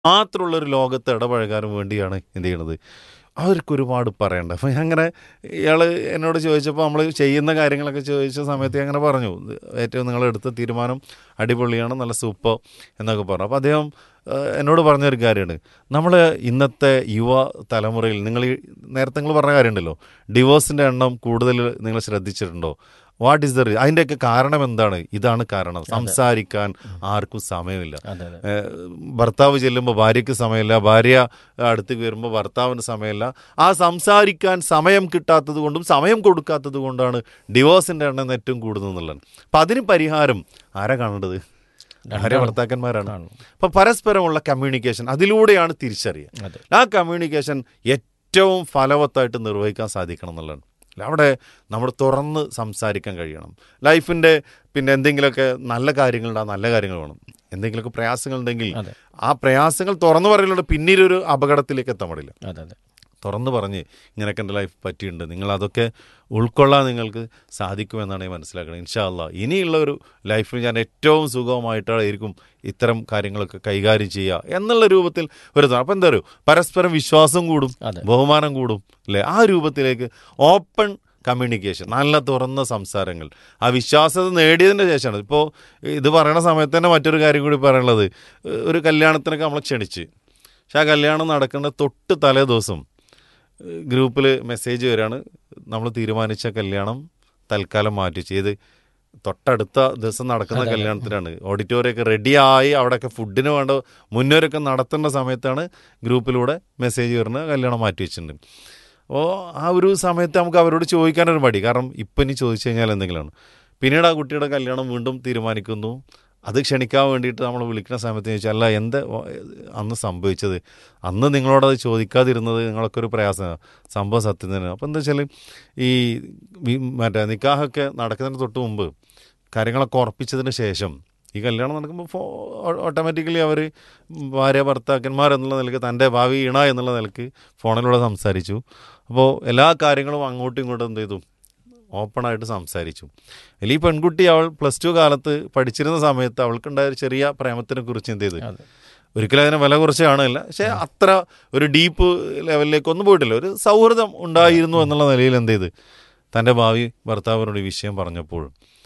മാത്രമുള്ള ഒരു ലോകത്ത് ഇടപഴകാനും വേണ്ടിയാണ് എന്ത് ചെയ്യണത് അവർക്ക് ഒരുപാട് പറയണ്ട അപ്പം അങ്ങനെ ഇയാൾ എന്നോട് ചോദിച്ചപ്പോൾ നമ്മൾ ചെയ്യുന്ന കാര്യങ്ങളൊക്കെ ചോദിച്ച സമയത്ത് ഞാൻ അങ്ങനെ പറഞ്ഞു ഇത് ഏറ്റവും നിങ്ങൾ എടുത്ത തീരുമാനം അടിപൊളിയാണ് നല്ല സൂപ്പർ എന്നൊക്കെ പറഞ്ഞു അപ്പോൾ അദ്ദേഹം ഏഹ്, എന്നോട് പറഞ്ഞൊരു കാര്യമാണ് നമ്മൾ ഇന്നത്തെ യുവ തലമുറയിൽ നിങ്ങൾ ഈ നേരത്തെ നിങ്ങൾ പറഞ്ഞ കാര്യമുണ്ടല്ലോ ഡിവോഴ്സിൻ്റെ എണ്ണം കൂടുതൽ നിങ്ങൾ ശ്രദ്ധിച്ചിട്ടുണ്ടോ വാട്ട് ഈസ് ദ അതിൻ്റെയൊക്കെ കാരണം എന്താണ് ഇതാണ് കാരണം സംസാരിക്കാൻ ആർക്കും സമയമില്ല അതെ അതെ ഏഹ് ഭർത്താവ് ചെല്ലുമ്പോൾ ഭാര്യയ്ക്ക് സമയമില്ല ഭാര്യ അടുത്തേക്ക് വരുമ്പോൾ ഭർത്താവിന് സമയമില്ല ആ സംസാരിക്കാൻ സമയം കിട്ടാത്തത് കൊണ്ടും സമയം കൊടുക്കാത്തത് കൊണ്ടാണ് ഡിവോഴ്സിൻ്റെ എണ്ണം ഏറ്റവും കൂടുന്നതെന്നുള്ളത് അപ്പം അതിന് പരിഹാരം ആരാ കാണേണ്ടത് ഭാര്യ ഭർത്താക്കന്മാരാണ് അപ്പം പരസ്പരമുള്ള കമ്മ്യൂണിക്കേഷൻ അതിലൂടെയാണ് തിരിച്ചറിയുക അതെ ആ കമ്മ്യൂണിക്കേഷൻ ഏറ്റവും ഫലവത്തായിട്ട് നിർവഹിക്കാൻ സാധിക്കണം എന്നുള്ളതാണ് അവിടെ നമ്മൾ തുറന്ന് സംസാരിക്കാൻ കഴിയണം ലൈഫിൻ്റെ പിന്നെ എന്തെങ്കിലുമൊക്കെ നല്ല കാര്യങ്ങളുണ്ട് ആ നല്ല കാര്യങ്ങൾ വേണം എന്തെങ്കിലുമൊക്കെ പ്രയാസങ്ങളുണ്ടെങ്കിൽ അതെ. ആ പ്രയാസങ്ങൾ തുറന്നു പറയുന്നത് പിന്നീട് ഒരു അപകടത്തിലേക്ക് എത്താൻ പാടില്ല അതെ അതെ തുറന്ന് പറഞ്ഞ് ഇങ്ങനെയൊക്കെ എൻ്റെ ലൈഫ് പറ്റിയിട്ടുണ്ട് നിങ്ങൾ അതൊക്കെ ഉൾക്കൊള്ളാൻ നിങ്ങൾക്ക് സാധിക്കുമെന്നാണ് ഞാൻ മനസ്സിലാക്കുന്നത് ഇൻഷാ അല്ലാ ഇനിയുള്ള ഒരു ലൈഫിൽ ഞാൻ ഏറ്റവും സുഖമായിട്ടായിരിക്കും ഇത്തരം കാര്യങ്ങളൊക്കെ കൈകാര്യം ചെയ്യുക എന്നുള്ള രൂപത്തിൽ ഒരു അപ്പം എന്താ പറയുക പരസ്പരം വിശ്വാസം കൂടും അതെ. ബഹുമാനം കൂടും അല്ലേ ആ രൂപത്തിലേക്ക് ഓപ്പൺ കമ്മ്യൂണിക്കേഷൻ നല്ല തുറന്ന സംസാരങ്ങൾ ആ വിശ്വാസത നേടിയതിൻ്റെ ശേഷമാണ് ഇപ്പോൾ ഇത് പറയണ സമയത്ത് തന്നെ മറ്റൊരു കാര്യം കൂടി പറയാനുള്ളത് ഒരു കല്യാണത്തിനൊക്കെ നമ്മളെ ക്ഷണിച്ച് പക്ഷെ ആ കല്യാണം നടക്കുന്ന തൊട്ട് തലേ ദിവസം ഗ്രൂപ്പിൽ മെസ്സേജ് വരികയാണ് നമ്മൾ തീരുമാനിച്ച കല്യാണം തൽക്കാലം മാറ്റി ചെയ്ത് തൊട്ടടുത്ത ദിവസം നടക്കുന്ന കല്യാണത്തിനാണ് ഓഡിറ്റോറിയൊക്കെ റെഡിയായി അവിടെയൊക്കെ ഫുഡിന് വേണ്ട മുന്നോരൊക്കെ നടത്തേണ്ട സമയത്താണ് ഗ്രൂപ്പിലൂടെ മെസ്സേജ് വരുന്നത് കല്യാണം മാറ്റി വെച്ചിട്ടുണ്ട് അപ്പോൾ ആ ഒരു സമയത്ത് നമുക്ക് അവരോട് ചോദിക്കാനൊരു മടി കാരണം ഇപ്പം ഇനി ചോദിച്ചു കഴിഞ്ഞാൽ എന്തെങ്കിലുമാണ് പിന്നീട് ആ കുട്ടിയുടെ കല്യാണം വീണ്ടും തീരുമാനിക്കുന്നു അത് ക്ഷണിക്കാൻ വേണ്ടിയിട്ട് നമ്മൾ വിളിക്കുന്ന സമയത്ത് ചോദിച്ചാൽ അല്ല എന്താ അന്ന് സംഭവിച്ചത് അന്ന് നിങ്ങളോടത് ചോദിക്കാതിരുന്നത് നിങ്ങളൊക്കെ ഒരു പ്രയാസമാണ് സംഭവം സത്യം തന്നെയാണ് അപ്പോൾ എന്താ വെച്ചാൽ ഈ വി- മറ്റേ നിക്കാഹൊക്കെ നടക്കുന്നതിന് തൊട്ട് മുമ്പ് കാര്യങ്ങളൊക്കെ ഉറപ്പിച്ചതിന് ശേഷം ഈ കല്യാണം നടക്കുമ്പോൾ ഫോ ഓട്ടോമാറ്റിക്കലി അവർ ഭാര്യ ഭർത്താക്കന്മാർ എന്നുള്ള നിലയ്ക്ക് തൻ്റെ ഭാവി ഇണ എന്നുള്ള നിലയ്ക്ക് ഫോണിലൂടെ സംസാരിച്ചു അപ്പോൾ എല്ലാ കാര്യങ്ങളും അങ്ങോട്ടും ഇങ്ങോട്ടും എന്ത് ചെയ്തു ഓപ്പണായിട്ട് സംസാരിച്ചു അല്ലെങ്കിൽ ഈ പെൺകുട്ടി അവൾ പ്ലസ് ടു കാലത്ത് പഠിച്ചിരുന്ന സമയത്ത് അവൾക്കുണ്ടായ ഒരു ചെറിയ പ്രേമത്തിനെ കുറിച്ച് എന്ത് ചെയ്തു അതെ ഒരിക്കലും അതിനെ വില കുറച്ച് കാണില്ല പക്ഷേ അത്ര ഒരു ഡീപ്പ് ലെവലിലേക്കൊന്നും പോയിട്ടില്ല ഒരു സൗഹൃദം ഉണ്ടായിരുന്നു എന്നുള്ള നിലയിൽ എന്ത് ചെയ്ത് തൻ്റെ ഭാവി ഭർത്താവിനോട് ഈ വിഷയം പറഞ്ഞപ്പോൾ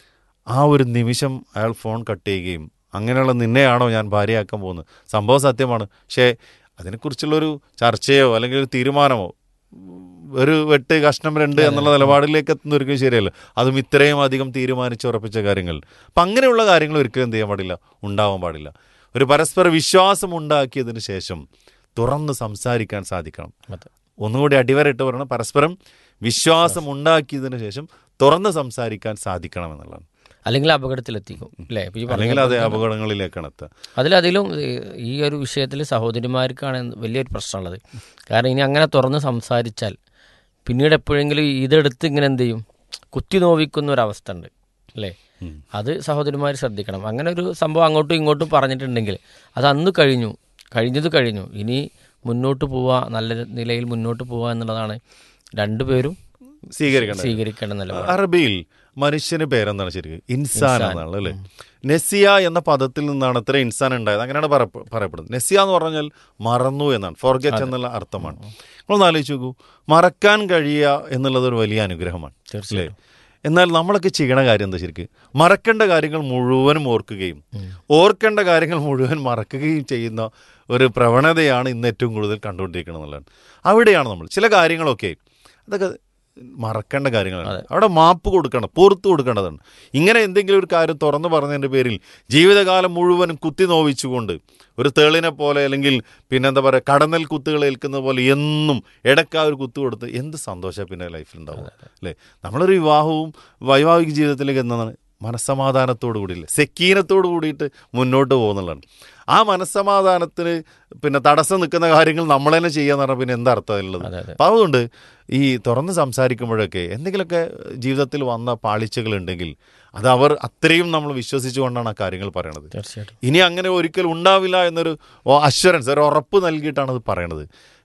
ആ ഒരു നിമിഷം അയാൾ ഫോൺ കട്ട് ചെയ്യുകയും അങ്ങനെയുള്ള നിന്നെയാണോ ഞാൻ ഭാര്യയാക്കാൻ പോകുന്നത് സംഭവം സത്യമാണ് പക്ഷേ അതിനെക്കുറിച്ചുള്ളൊരു ചർച്ചയോ അല്ലെങ്കിൽ ഒരു തീരുമാനമോ ഒരു വെട്ട് കഷ്ണം രണ്ട് എന്നുള്ള നിലപാടിലേക്ക് എത്തുന്ന ഒരിക്കലും ശരിയല്ല അതും ഇത്രയും അധികം തീരുമാനിച്ചുറപ്പിച്ച കാര്യങ്ങൾ അപ്പം അങ്ങനെയുള്ള കാര്യങ്ങൾ ഒരിക്കലും എന്ത് ചെയ്യാൻ പാടില്ല ഉണ്ടാവാൻ പാടില്ല ഒരു പരസ്പര വിശ്വാസം ഉണ്ടാക്കിയതിന് ശേഷം തുറന്ന് സംസാരിക്കാൻ സാധിക്കണം അതെ ഒന്നുകൂടി അടിവരയിട്ട് പറയണം പരസ്പരം വിശ്വാസം ഉണ്ടാക്കിയതിന് ശേഷം തുറന്ന് സംസാരിക്കാൻ സാധിക്കണം എന്നുള്ളതാണ് അല്ലെങ്കിൽ അപകടത്തിലെത്തിക്കും അല്ലേ ഇപ്പൊ ഈ പറഞ്ഞ അല്ലെങ്കിൽ അത് പോലെ തന്നെ അപകടങ്ങളിലേക്കാണ് എത്തുക അതിലതിലും ഈ- ഈ ഒരു വിഷയത്തിൽ സഹോദരിമാർക്കാണ് വലിയൊരു പ്രശ്നമുള്ളത് കാരണം ഇനി അങ്ങനെ തുറന്ന് സംസാരിച്ചാൽ പിന്നീട് എപ്പോഴെങ്കിലും ഇതെടുത്ത് ഇങ്ങനെ എന്ത് ചെയ്യും കുത്തി നോവിക്കുന്ന ഒരു അവസ്ഥ ഉണ്ട് അല്ലേ അത് സഹോദരിമാർ ശ്രദ്ധിക്കണം അങ്ങനെ ഒരു സംഭവം അങ്ങോട്ടും ഇങ്ങോട്ടും പറഞ്ഞിട്ടുണ്ടെങ്കിൽ അത് അന്ന് കഴിഞ്ഞു കഴിഞ്ഞത് കഴിഞ്ഞു ഇനി മുന്നോട്ട് പോവുക നല്ല നിലയിൽ മുന്നോട്ട് പോവുക എന്നുള്ളതാണ് രണ്ടുപേരും സ്വീകരിക്കേണ്ടത് സ്വീകരിക്കേണ്ട നിലപാട് അറബിയിൽ മനുഷ്യന് പേരെന്താണ് ശരിക്കും ഇൻസാൻ എന്നാണ് അല്ലേ നെസിയ എന്ന പദത്തിൽ നിന്നാണ് ഇത്ര ഇൻസാൻ ഉണ്ടായത് അങ്ങനെയാണ് പറ- പറയപ്പെടുന്നത് നെസിയ എന്ന് പറഞ്ഞാൽ മറന്നു എന്നാണ് ഫോർഗെറ്റ് എന്നുള്ള അർത്ഥമാണ് നമ്മളൊന്ന് ആലോചിച്ച് നോക്കൂ മറക്കാൻ കഴിയുക എന്നുള്ളത് ഒരു വലിയ അനുഗ്രഹമാണ് അല്ലേ എന്നാൽ നമ്മളൊക്കെ ചെയ്യണ കാര്യം എന്താ ശരിക്കും മറക്കേണ്ട കാര്യങ്ങൾ മുഴുവനും ഓർക്കുകയും ഓർക്കേണ്ട കാര്യങ്ങൾ മുഴുവൻ മറക്കുകയും ചെയ്യുന്ന ഒരു പ്രവണതയാണ് ഇന്ന് ഏറ്റവും കൂടുതൽ കണ്ടുകൊണ്ടിരിക്കുന്നത് എന്നുള്ളതാണ് അവിടെയാണ് നമ്മൾ ചില കാര്യങ്ങളൊക്കെ അതൊക്കെ മറക്കേണ്ട കാര്യങ്ങളാണ് അവിടെ മാപ്പ് കൊടുക്കണം പുറത്തു കൊടുക്കേണ്ടതാണ് ഇങ്ങനെ എന്തെങ്കിലും ഒരു കാര്യം തുറന്നു പറഞ്ഞതിൻ്റെ പേരിൽ ജീവിതകാലം മുഴുവനും കുത്തി നോവിച്ചുകൊണ്ട് ഒരു തേളിനെ പോലെ അല്ലെങ്കിൽ പിന്നെ എന്താ പറയുക കടന്നൽ കുത്തുകൾ ഏൽക്കുന്ന പോലെ എന്നും ഇടയ്ക്ക് ആ ഒരു കുത്തു കൊടുത്ത് എന്ത് സന്തോഷം പിന്നെ ലൈഫിൽ ഉണ്ടാവും അല്ലേ നമ്മളൊരു വിവാഹവും വൈവാഹിക ജീവിതത്തിലേക്ക് എന്നതാണ് മനസ്സമാധാനത്തോടു കൂടിയില്ല സെക്കീനത്തോടു കൂടിയിട്ട് മുന്നോട്ട് പോകുന്നുള്ളതാണ് ആ മനസ്സമാധാനത്തിന് പിന്നെ തടസ്സം നിൽക്കുന്ന കാര്യങ്ങൾ നമ്മൾ തന്നെ ചെയ്യാന്ന് പറഞ്ഞാൽ പിന്നെ എന്താ അർത്ഥം ഉള്ളത് അതെ അതെ അപ്പം അതുകൊണ്ട് ഈ തുറന്ന് സംസാരിക്കുമ്പോഴൊക്കെ എന്തെങ്കിലുമൊക്കെ ജീവിതത്തിൽ വന്ന പാളിച്ചകൾ ഉണ്ടെങ്കിൽ അത് അവർ അത്രയും നമ്മൾ വിശ്വസിച്ചുകൊണ്ടാണ് ആ കാര്യങ്ങൾ പറയണത് തീർച്ചയായിട്ടും ഇനി അങ്ങനെ ഒരിക്കലും ഉണ്ടാവില്ല എന്നൊരു അഷ്വറൻസ് ഒരു ഉറപ്പ് നൽകിയിട്ടാണ് അത് പറയണത്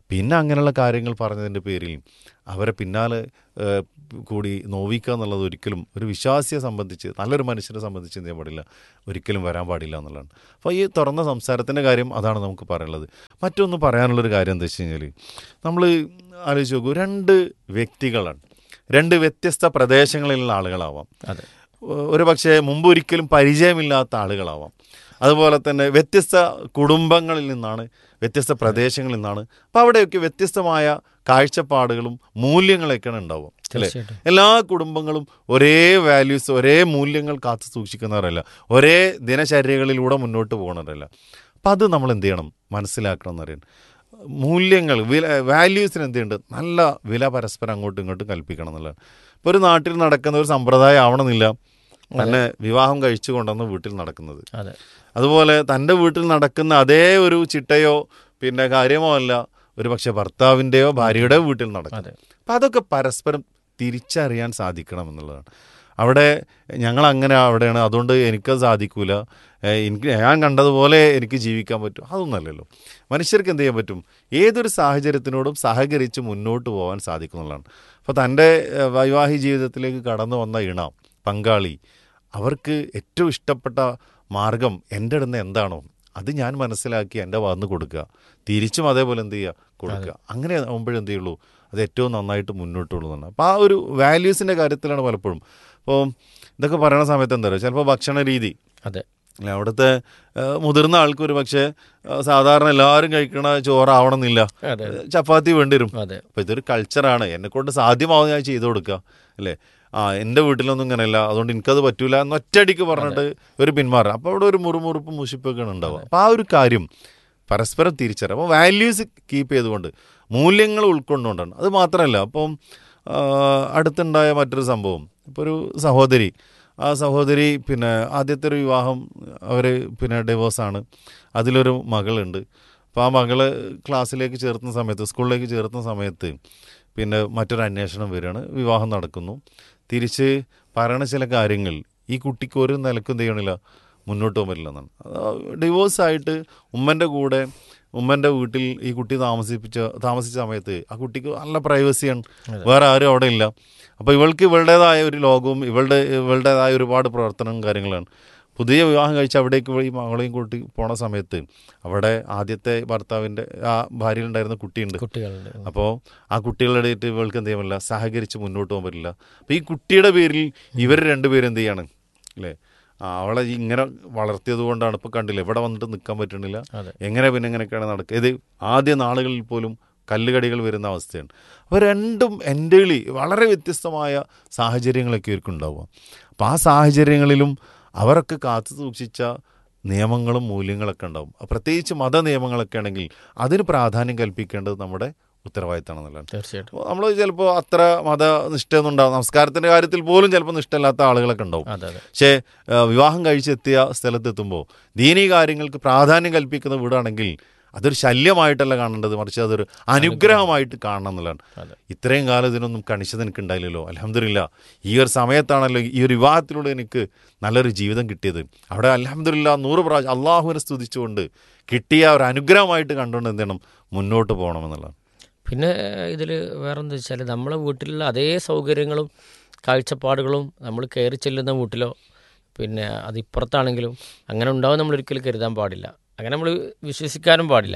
പിന്നെ അങ്ങനെയുള്ള കാര്യങ്ങൾ പറഞ്ഞതിൻ്റെ പേരിൽ അവരെ പിന്നാലെ ഏഹ്, കൂടി നോവിക്കുക എന്നുള്ളത് ഒരിക്കലും ഒരു വിശ്വാസിയെ സംബന്ധിച്ച് നല്ലൊരു മനുഷ്യനെ സംബന്ധിച്ച് എന്ത് ചെയ്യാൻ പാടില്ല ഒരിക്കലും വരാൻ പാടില്ല എന്നുള്ളതാണ് അപ്പോൾ ഈ തുറന്ന സംസാരത്തിൻ്റെ കാര്യം അതാണ് നമുക്ക് പറയാനുള്ളത് മറ്റൊന്ന് പറയാനുള്ളൊരു കാര്യം എന്താ വെച്ച് കഴിഞ്ഞാൽ നമ്മൾ ആലോചിച്ച് നോക്കൂ രണ്ട് വ്യക്തികളാണ് രണ്ട് വ്യത്യസ്ത പ്രദേശങ്ങളിലുള്ള ആളുകളാവാം അതെ ഒരു പക്ഷേ മുമ്പ് ഒരിക്കലും പരിചയമില്ലാത്ത ആളുകളാവാം അതുപോലെ തന്നെ വ്യത്യസ്ത കുടുംബങ്ങളിൽ നിന്നാണ് വ്യത്യസ്ത പ്രദേശങ്ങളിൽ നിന്നാണ് അപ്പോൾ അവിടെയൊക്കെ വ്യത്യസ്തമായ കാഴ്ചപ്പാടുകളും മൂല്യങ്ങളൊക്കെയാണ് ഉണ്ടാവുക അല്ലേ തീർച്ചയായിട്ടും എല്ലാ കുടുംബങ്ങളും ഒരേ വാല്യൂസ് ഒരേ മൂല്യങ്ങൾ കാത്തു സൂക്ഷിക്കുന്നവരല്ല ഒരേ ദിനചര്യകളിലൂടെ മുന്നോട്ട് പോകുന്നവരല്ല അപ്പം അത് നമ്മൾ എന്ത് ചെയ്യണം മനസ്സിലാക്കണം എന്നറിയാൻ മൂല്യങ്ങൾ വില വാല്യൂസിന് എന്ത് ചെയ്യുന്നുണ്ട് നല്ല വില പരസ്പരം അങ്ങോട്ടും ഇങ്ങോട്ടും കൽപ്പിക്കണം എന്നുള്ളതാണ് ഇപ്പോൾ ഒരു നാട്ടിൽ നടക്കുന്ന ഒരു സമ്പ്രദായം ആവണമെന്നില്ല തന്നെ വിവാഹം കഴിച്ചു കൊണ്ടുവന്ന് വീട്ടിൽ നടക്കുന്നത് അതെ അതുപോലെ തൻ്റെ വീട്ടിൽ നടക്കുന്ന അതേ ഒരു ചിട്ടയോ പിന്നെ കാര്യമോ അല്ല ഒരു പക്ഷേ ഭർത്താവിൻ്റെയോ ഭാര്യയുടെയോ വീട്ടിൽ നടക്കും അതെ അപ്പം അതൊക്കെ പരസ്പരം തിരിച്ചറിയാൻ സാധിക്കണം എന്നുള്ളതാണ് അവിടെ ഞങ്ങൾ അങ്ങനെ അവിടെയാണ് അതുകൊണ്ട് എനിക്കത് സാധിക്കൂല ഏഹ് എനിക്ക് ഞാൻ കണ്ടതുപോലെ എനിക്ക് ജീവിക്കാൻ പറ്റും അതൊന്നല്ലല്ലോ മനുഷ്യർക്ക് എന്ത് ചെയ്യാൻ പറ്റും ഏതൊരു സാഹചര്യത്തിനോടും സഹകരിച്ച് മുന്നോട്ട് പോകാൻ സാധിക്കും എന്നുള്ളതാണ് അപ്പോൾ തൻ്റെ ഏഹ് വൈവാഹിക ജീവിതത്തിലേക്ക് കടന്നു വന്ന ഇണ പങ്കാളി അവർക്ക് ഏറ്റവും ഇഷ്ടപ്പെട്ട മാർഗം എൻ്റെ അടുത്ത് എന്താണോ അത് ഞാൻ മനസ്സിലാക്കി എൻ്റെ വന്ന് കൊടുക്കുക തിരിച്ചും അതേപോലെ എന്ത് ചെയ്യുക കൊടുക്കുക അങ്ങനെ ആകുമ്പോഴെന്ത് ചെയ്യുള്ളൂ അത് ഏറ്റവും നന്നായിട്ട് മുന്നോട്ടുള്ളതാണ് അപ്പോൾ ആ ഒരു വാല്യൂസിൻ്റെ കാര്യത്തിലാണ് പലപ്പോഴും അപ്പോൾ ഇതൊക്കെ പറയുന്ന സമയത്ത് എന്താ പറയുക ചിലപ്പോൾ ഭക്ഷണ രീതി അതെ അല്ല അവിടുത്തെ ആ, മുതിർന്ന ആൾക്ക് ഒരു പക്ഷേ ആ, സാധാരണ എല്ലാവരും കഴിക്കണ ചോറാവണമെന്നില്ല അതെ ചപ്പാത്തി വേണ്ടി വരും അതെ അപ്പോൾ ഇതൊരു കൾച്ചറാണ് എന്നെ കൊണ്ട് സാധ്യമാവും ഞാൻ ചെയ്തു കൊടുക്കുക അല്ലേ ആ എൻ്റെ വീട്ടിലൊന്നും ഇങ്ങനെയല്ല അതുകൊണ്ട് എനിക്കത് പറ്റൂല എന്ന് ഒറ്റയടിക്ക് പറഞ്ഞിട്ട് ഒരു പിന്മാറുക അപ്പോൾ അവിടെ ഒരു മുറുമുറുപ്പും മുഷിപ്പൊക്കെയാണ് ഉണ്ടാവുക അപ്പോൾ ആ ഒരു കാര്യം പരസ്പരം തിരിച്ചറിയാം അപ്പോൾ വാല്യൂസ് കീപ്പ് ചെയ്തുകൊണ്ട് മൂല്യങ്ങൾ ഉൾക്കൊണ്ടുകൊണ്ടാണ് അത് മാത്രമല്ല അപ്പം ആ, അടുത്തുണ്ടായ മറ്റൊരു സംഭവം ഇപ്പോൾ ഒരു സഹോദരി ആ സഹോദരി പിന്നെ ആദ്യത്തെ ഒരു വിവാഹം അവർ പിന്നെ ഡിവോഴ്സാണ് അതിലൊരു മകളുണ്ട് അപ്പോൾ ആ മകള് ക്ലാസ്സിലേക്ക് ചേർത്തുന്ന സമയത്ത് സ്കൂളിലേക്ക് ചേർത്തുന്ന സമയത്ത് പിന്നെ മറ്റൊരു അന്വേഷണം വരികയാണ് വിവാഹം നടക്കുന്നു തിരിച്ച് പറയണ ചില കാര്യങ്ങൾ ഈ കുട്ടിക്ക് ഒരു നിലക്കും എന്ത് ചെയ്യണില്ല മുന്നോട്ട് പോകാൻ പറ്റില്ല എന്നാണ് ഡിവോഴ്സ് ആയിട്ട് ഉമ്മൻ്റെ കൂടെ ഉമ്മൻ്റെ വീട്ടിൽ ഈ കുട്ടി താമസിപ്പിച്ച താമസിച്ച സമയത്ത് ആ കുട്ടിക്ക് നല്ല പ്രൈവസിയാണ് വേറെ ആരും അവിടെ ഇല്ല അപ്പോൾ ഇവൾക്ക് ഇവളുടേതായ ഒരു ലോകവും ഇവളുടെ ഇവളുടേതായ ഒരുപാട് പ്രവർത്തനവും കാര്യങ്ങളാണ് പുതിയ വിവാഹം കഴിച്ച് അവിടേക്ക് ഈ മകളെയും കൂട്ടി പോണ സമയത്ത് അവിടെ ആദ്യത്തെ ഭർത്താവിൻ്റെ ആ ഭാര്യയിലുണ്ടായിരുന്ന കുട്ടിയുണ്ട് കുട്ടികളുണ്ട് അപ്പോൾ ആ കുട്ടികളുടെ ഇടയിട്ട് ഇവൾക്ക് എന്ത് ചെയ്യാൻ പറ്റില്ല സഹകരിച്ച് മുന്നോട്ട് പോകാൻ പറ്റില്ല അപ്പോൾ ഈ കുട്ടിയുടെ പേരിൽ ഇവർ രണ്ടുപേരും എന്ത് ചെയ്യാണ് അല്ലേ ആ, അവളെ ഈ ഇങ്ങനെ വളർത്തിയത് കൊണ്ടാണ് ഇപ്പോൾ കണ്ടില്ല ഇവിടെ വന്നിട്ട് നിൽക്കാൻ പറ്റണില്ല അതെ എങ്ങനെ പിന്നെ എങ്ങനെയൊക്കെയാണ് നടക്കുക ഇത് ആദ്യ നാളുകളിൽ പോലും കല്ലുകടികൾ വരുന്ന അവസ്ഥയാണ് അപ്പോൾ രണ്ടും എൻ്റെളി വളരെ വ്യത്യസ്തമായ സാഹചര്യങ്ങളൊക്കെ ഇവർക്ക് ഉണ്ടാവുക അപ്പോൾ ആ സാഹചര്യങ്ങളിലും അവരൊക്കെ കാത്തു സൂക്ഷിച്ച നിയമങ്ങളും മൂല്യങ്ങളൊക്കെ ഉണ്ടാവും പ്രത്യേകിച്ച് മത നിയമങ്ങളൊക്കെ ആണെങ്കിൽ അതിന് പ്രാധാന്യം കൽപ്പിക്കേണ്ടത് നമ്മുടെ ഉത്തരവാദിത്തമാണെന്നുള്ളതാണ് തീർച്ചയായിട്ടും നമ്മൾ ചിലപ്പോൾ അത്ര മതനിഷ്ഠയൊന്നും ഉണ്ടാവും നമസ്കാരത്തിൻ്റെ കാര്യത്തിൽ പോലും ചിലപ്പോൾ നിഷ്ഠമില്ലാത്ത ആളുകളൊക്കെ ഉണ്ടാവും അതെ അതെ പക്ഷേ ആ, വിവാഹം കഴിച്ചെത്തിയ സ്ഥലത്തെത്തുമ്പോൾ ദീനീ കാര്യങ്ങൾക്ക് പ്രാധാന്യം കൽപ്പിക്കുന്ന വീടാണെങ്കിൽ അതൊരു ശല്യമായിട്ടല്ല കാണേണ്ടത് മറിച്ച് അതൊരു അനുഗ്രഹമായിട്ട് കാണണം എന്നുള്ളതാണ് അതെ ഇത്രയും കാലം ഇതിനൊന്നും കണിശത എനിക്ക് ഉണ്ടായില്ലല്ലോ അലഹമില്ല ഈ ഒരു സമയത്താണല്ലോ ഈ ഒരു വിവാഹത്തിലൂടെ എനിക്ക് നല്ലൊരു ജീവിതം കിട്ടിയത് അവിടെ അലഹമില്ല നൂറ് പ്രാവശ്യം അള്ളാഹുവിനെ സ്തുതിച്ചുകൊണ്ട് കിട്ടിയ ഒരു അനുഗ്രഹമായിട്ട് കണ്ടുകൊണ്ട് എന്ത് ചെയ്യണം മുന്നോട്ട് പോകണമെന്നുള്ളതാണ് പിന്നെ ഇതിൽ വേറെന്താ വെച്ചാൽ നമ്മളെ വീട്ടിലുള്ള അതേ സൗകര്യങ്ങളും കാഴ്ചപ്പാടുകളും നമ്മൾ കയറി ചെല്ലുന്ന വീട്ടിലോ പിന്നെ അത് ഇപ്പുറത്താണെങ്കിലും അങ്ങനെ ഉണ്ടാവും നമ്മൾ ഒരിക്കലും കരുതാൻ പാടില്ല അങ്ങനെ നമ്മൾ വിശ്വസിക്കാനും പാടില്ല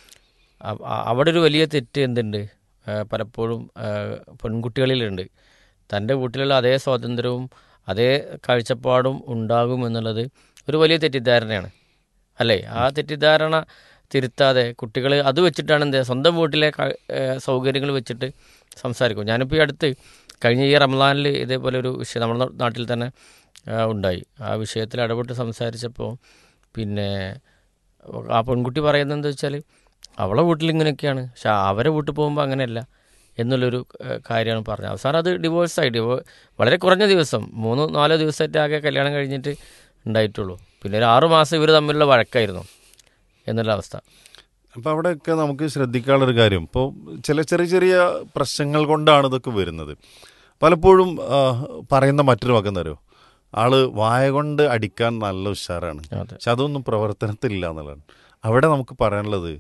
അ- അ- അവിടെ ഒരു വലിയ തെറ്റ് എന്തുണ്ട് ആ, പലപ്പോഴും ആ, പെൺകുട്ടികളിലുണ്ട് തൻ്റെ വീട്ടിലുള്ള അതേ സ്വാതന്ത്ര്യവും അതേ കാഴ്ചപ്പാടും ഉണ്ടാകും എന്നുള്ളത് ഒരു വലിയ തെറ്റിദ്ധാരണയാണ് അല്ലേ ആ തെറ്റിദ്ധാരണ തിരുത്താതെ കുട്ടികൾ അത് വെച്ചിട്ടാണ് എന്ത് സ്വന്തം വീട്ടിലെ ക- ഏഹ് സൗകര്യങ്ങൾ വെച്ചിട്ട് സംസാരിക്കും ഞാനിപ്പോൾ ഈ അടുത്ത് കഴിഞ്ഞ ഈ റംസാനിൽ ഇതേപോലെ ഒരു വിഷയം നമ്മുടെ നാട്ടിൽ തന്നെ ആ, ഉണ്ടായി ആ വിഷയത്തിൽ ഇടപെട്ട് സംസാരിച്ചപ്പോൾ പിന്നെ ആ പെൺകുട്ടി പറയുന്നത് എന്താ വെച്ചാൽ അവളെ വീട്ടിൽ ഇങ്ങനെയൊക്കെയാണ് പക്ഷെ അവരെ വീട്ടിൽ പോകുമ്പോൾ അങ്ങനെയല്ല എന്നുള്ളൊരു ഏഹ്, കാര്യമാണ് പറഞ്ഞത് അവസാനം അത് ഡിവോഴ്സായി ഡിവോ വളരെ കുറഞ്ഞ ദിവസം മൂന്നോ നാലോ ദിവസമായിട്ട് ആകെ കല്യാണം കഴിഞ്ഞിട്ട് ഉണ്ടായിട്ടുള്ളൂ പിന്നെ ഒരു ആറു മാസം ഇവർ തമ്മിലുള്ള വഴക്കായിരുന്നു എന്നുള്ള അവസ്ഥ അപ്പോൾ അവിടെയൊക്കെ നമുക്ക് ശ്രദ്ധിക്കാനുള്ളൊരു കാര്യം ഇപ്പോൾ ചില ചെറിയ ചെറിയ പ്രശ്നങ്ങൾ കൊണ്ടാണ് ഇതൊക്കെ വരുന്നത് പലപ്പോഴും ആ, പറയുന്ന മറ്റൊരു വകം തരുമോ ആള് വായ കൊണ്ട് അടിക്കാൻ നല്ല ഉഷാറാണ് അതെ പക്ഷെ അതൊന്നും പ്രവർത്തനത്തിലില്ല എന്നുള്ളതാണ് അവിടെ നമുക്ക് പറയാനുള്ളത്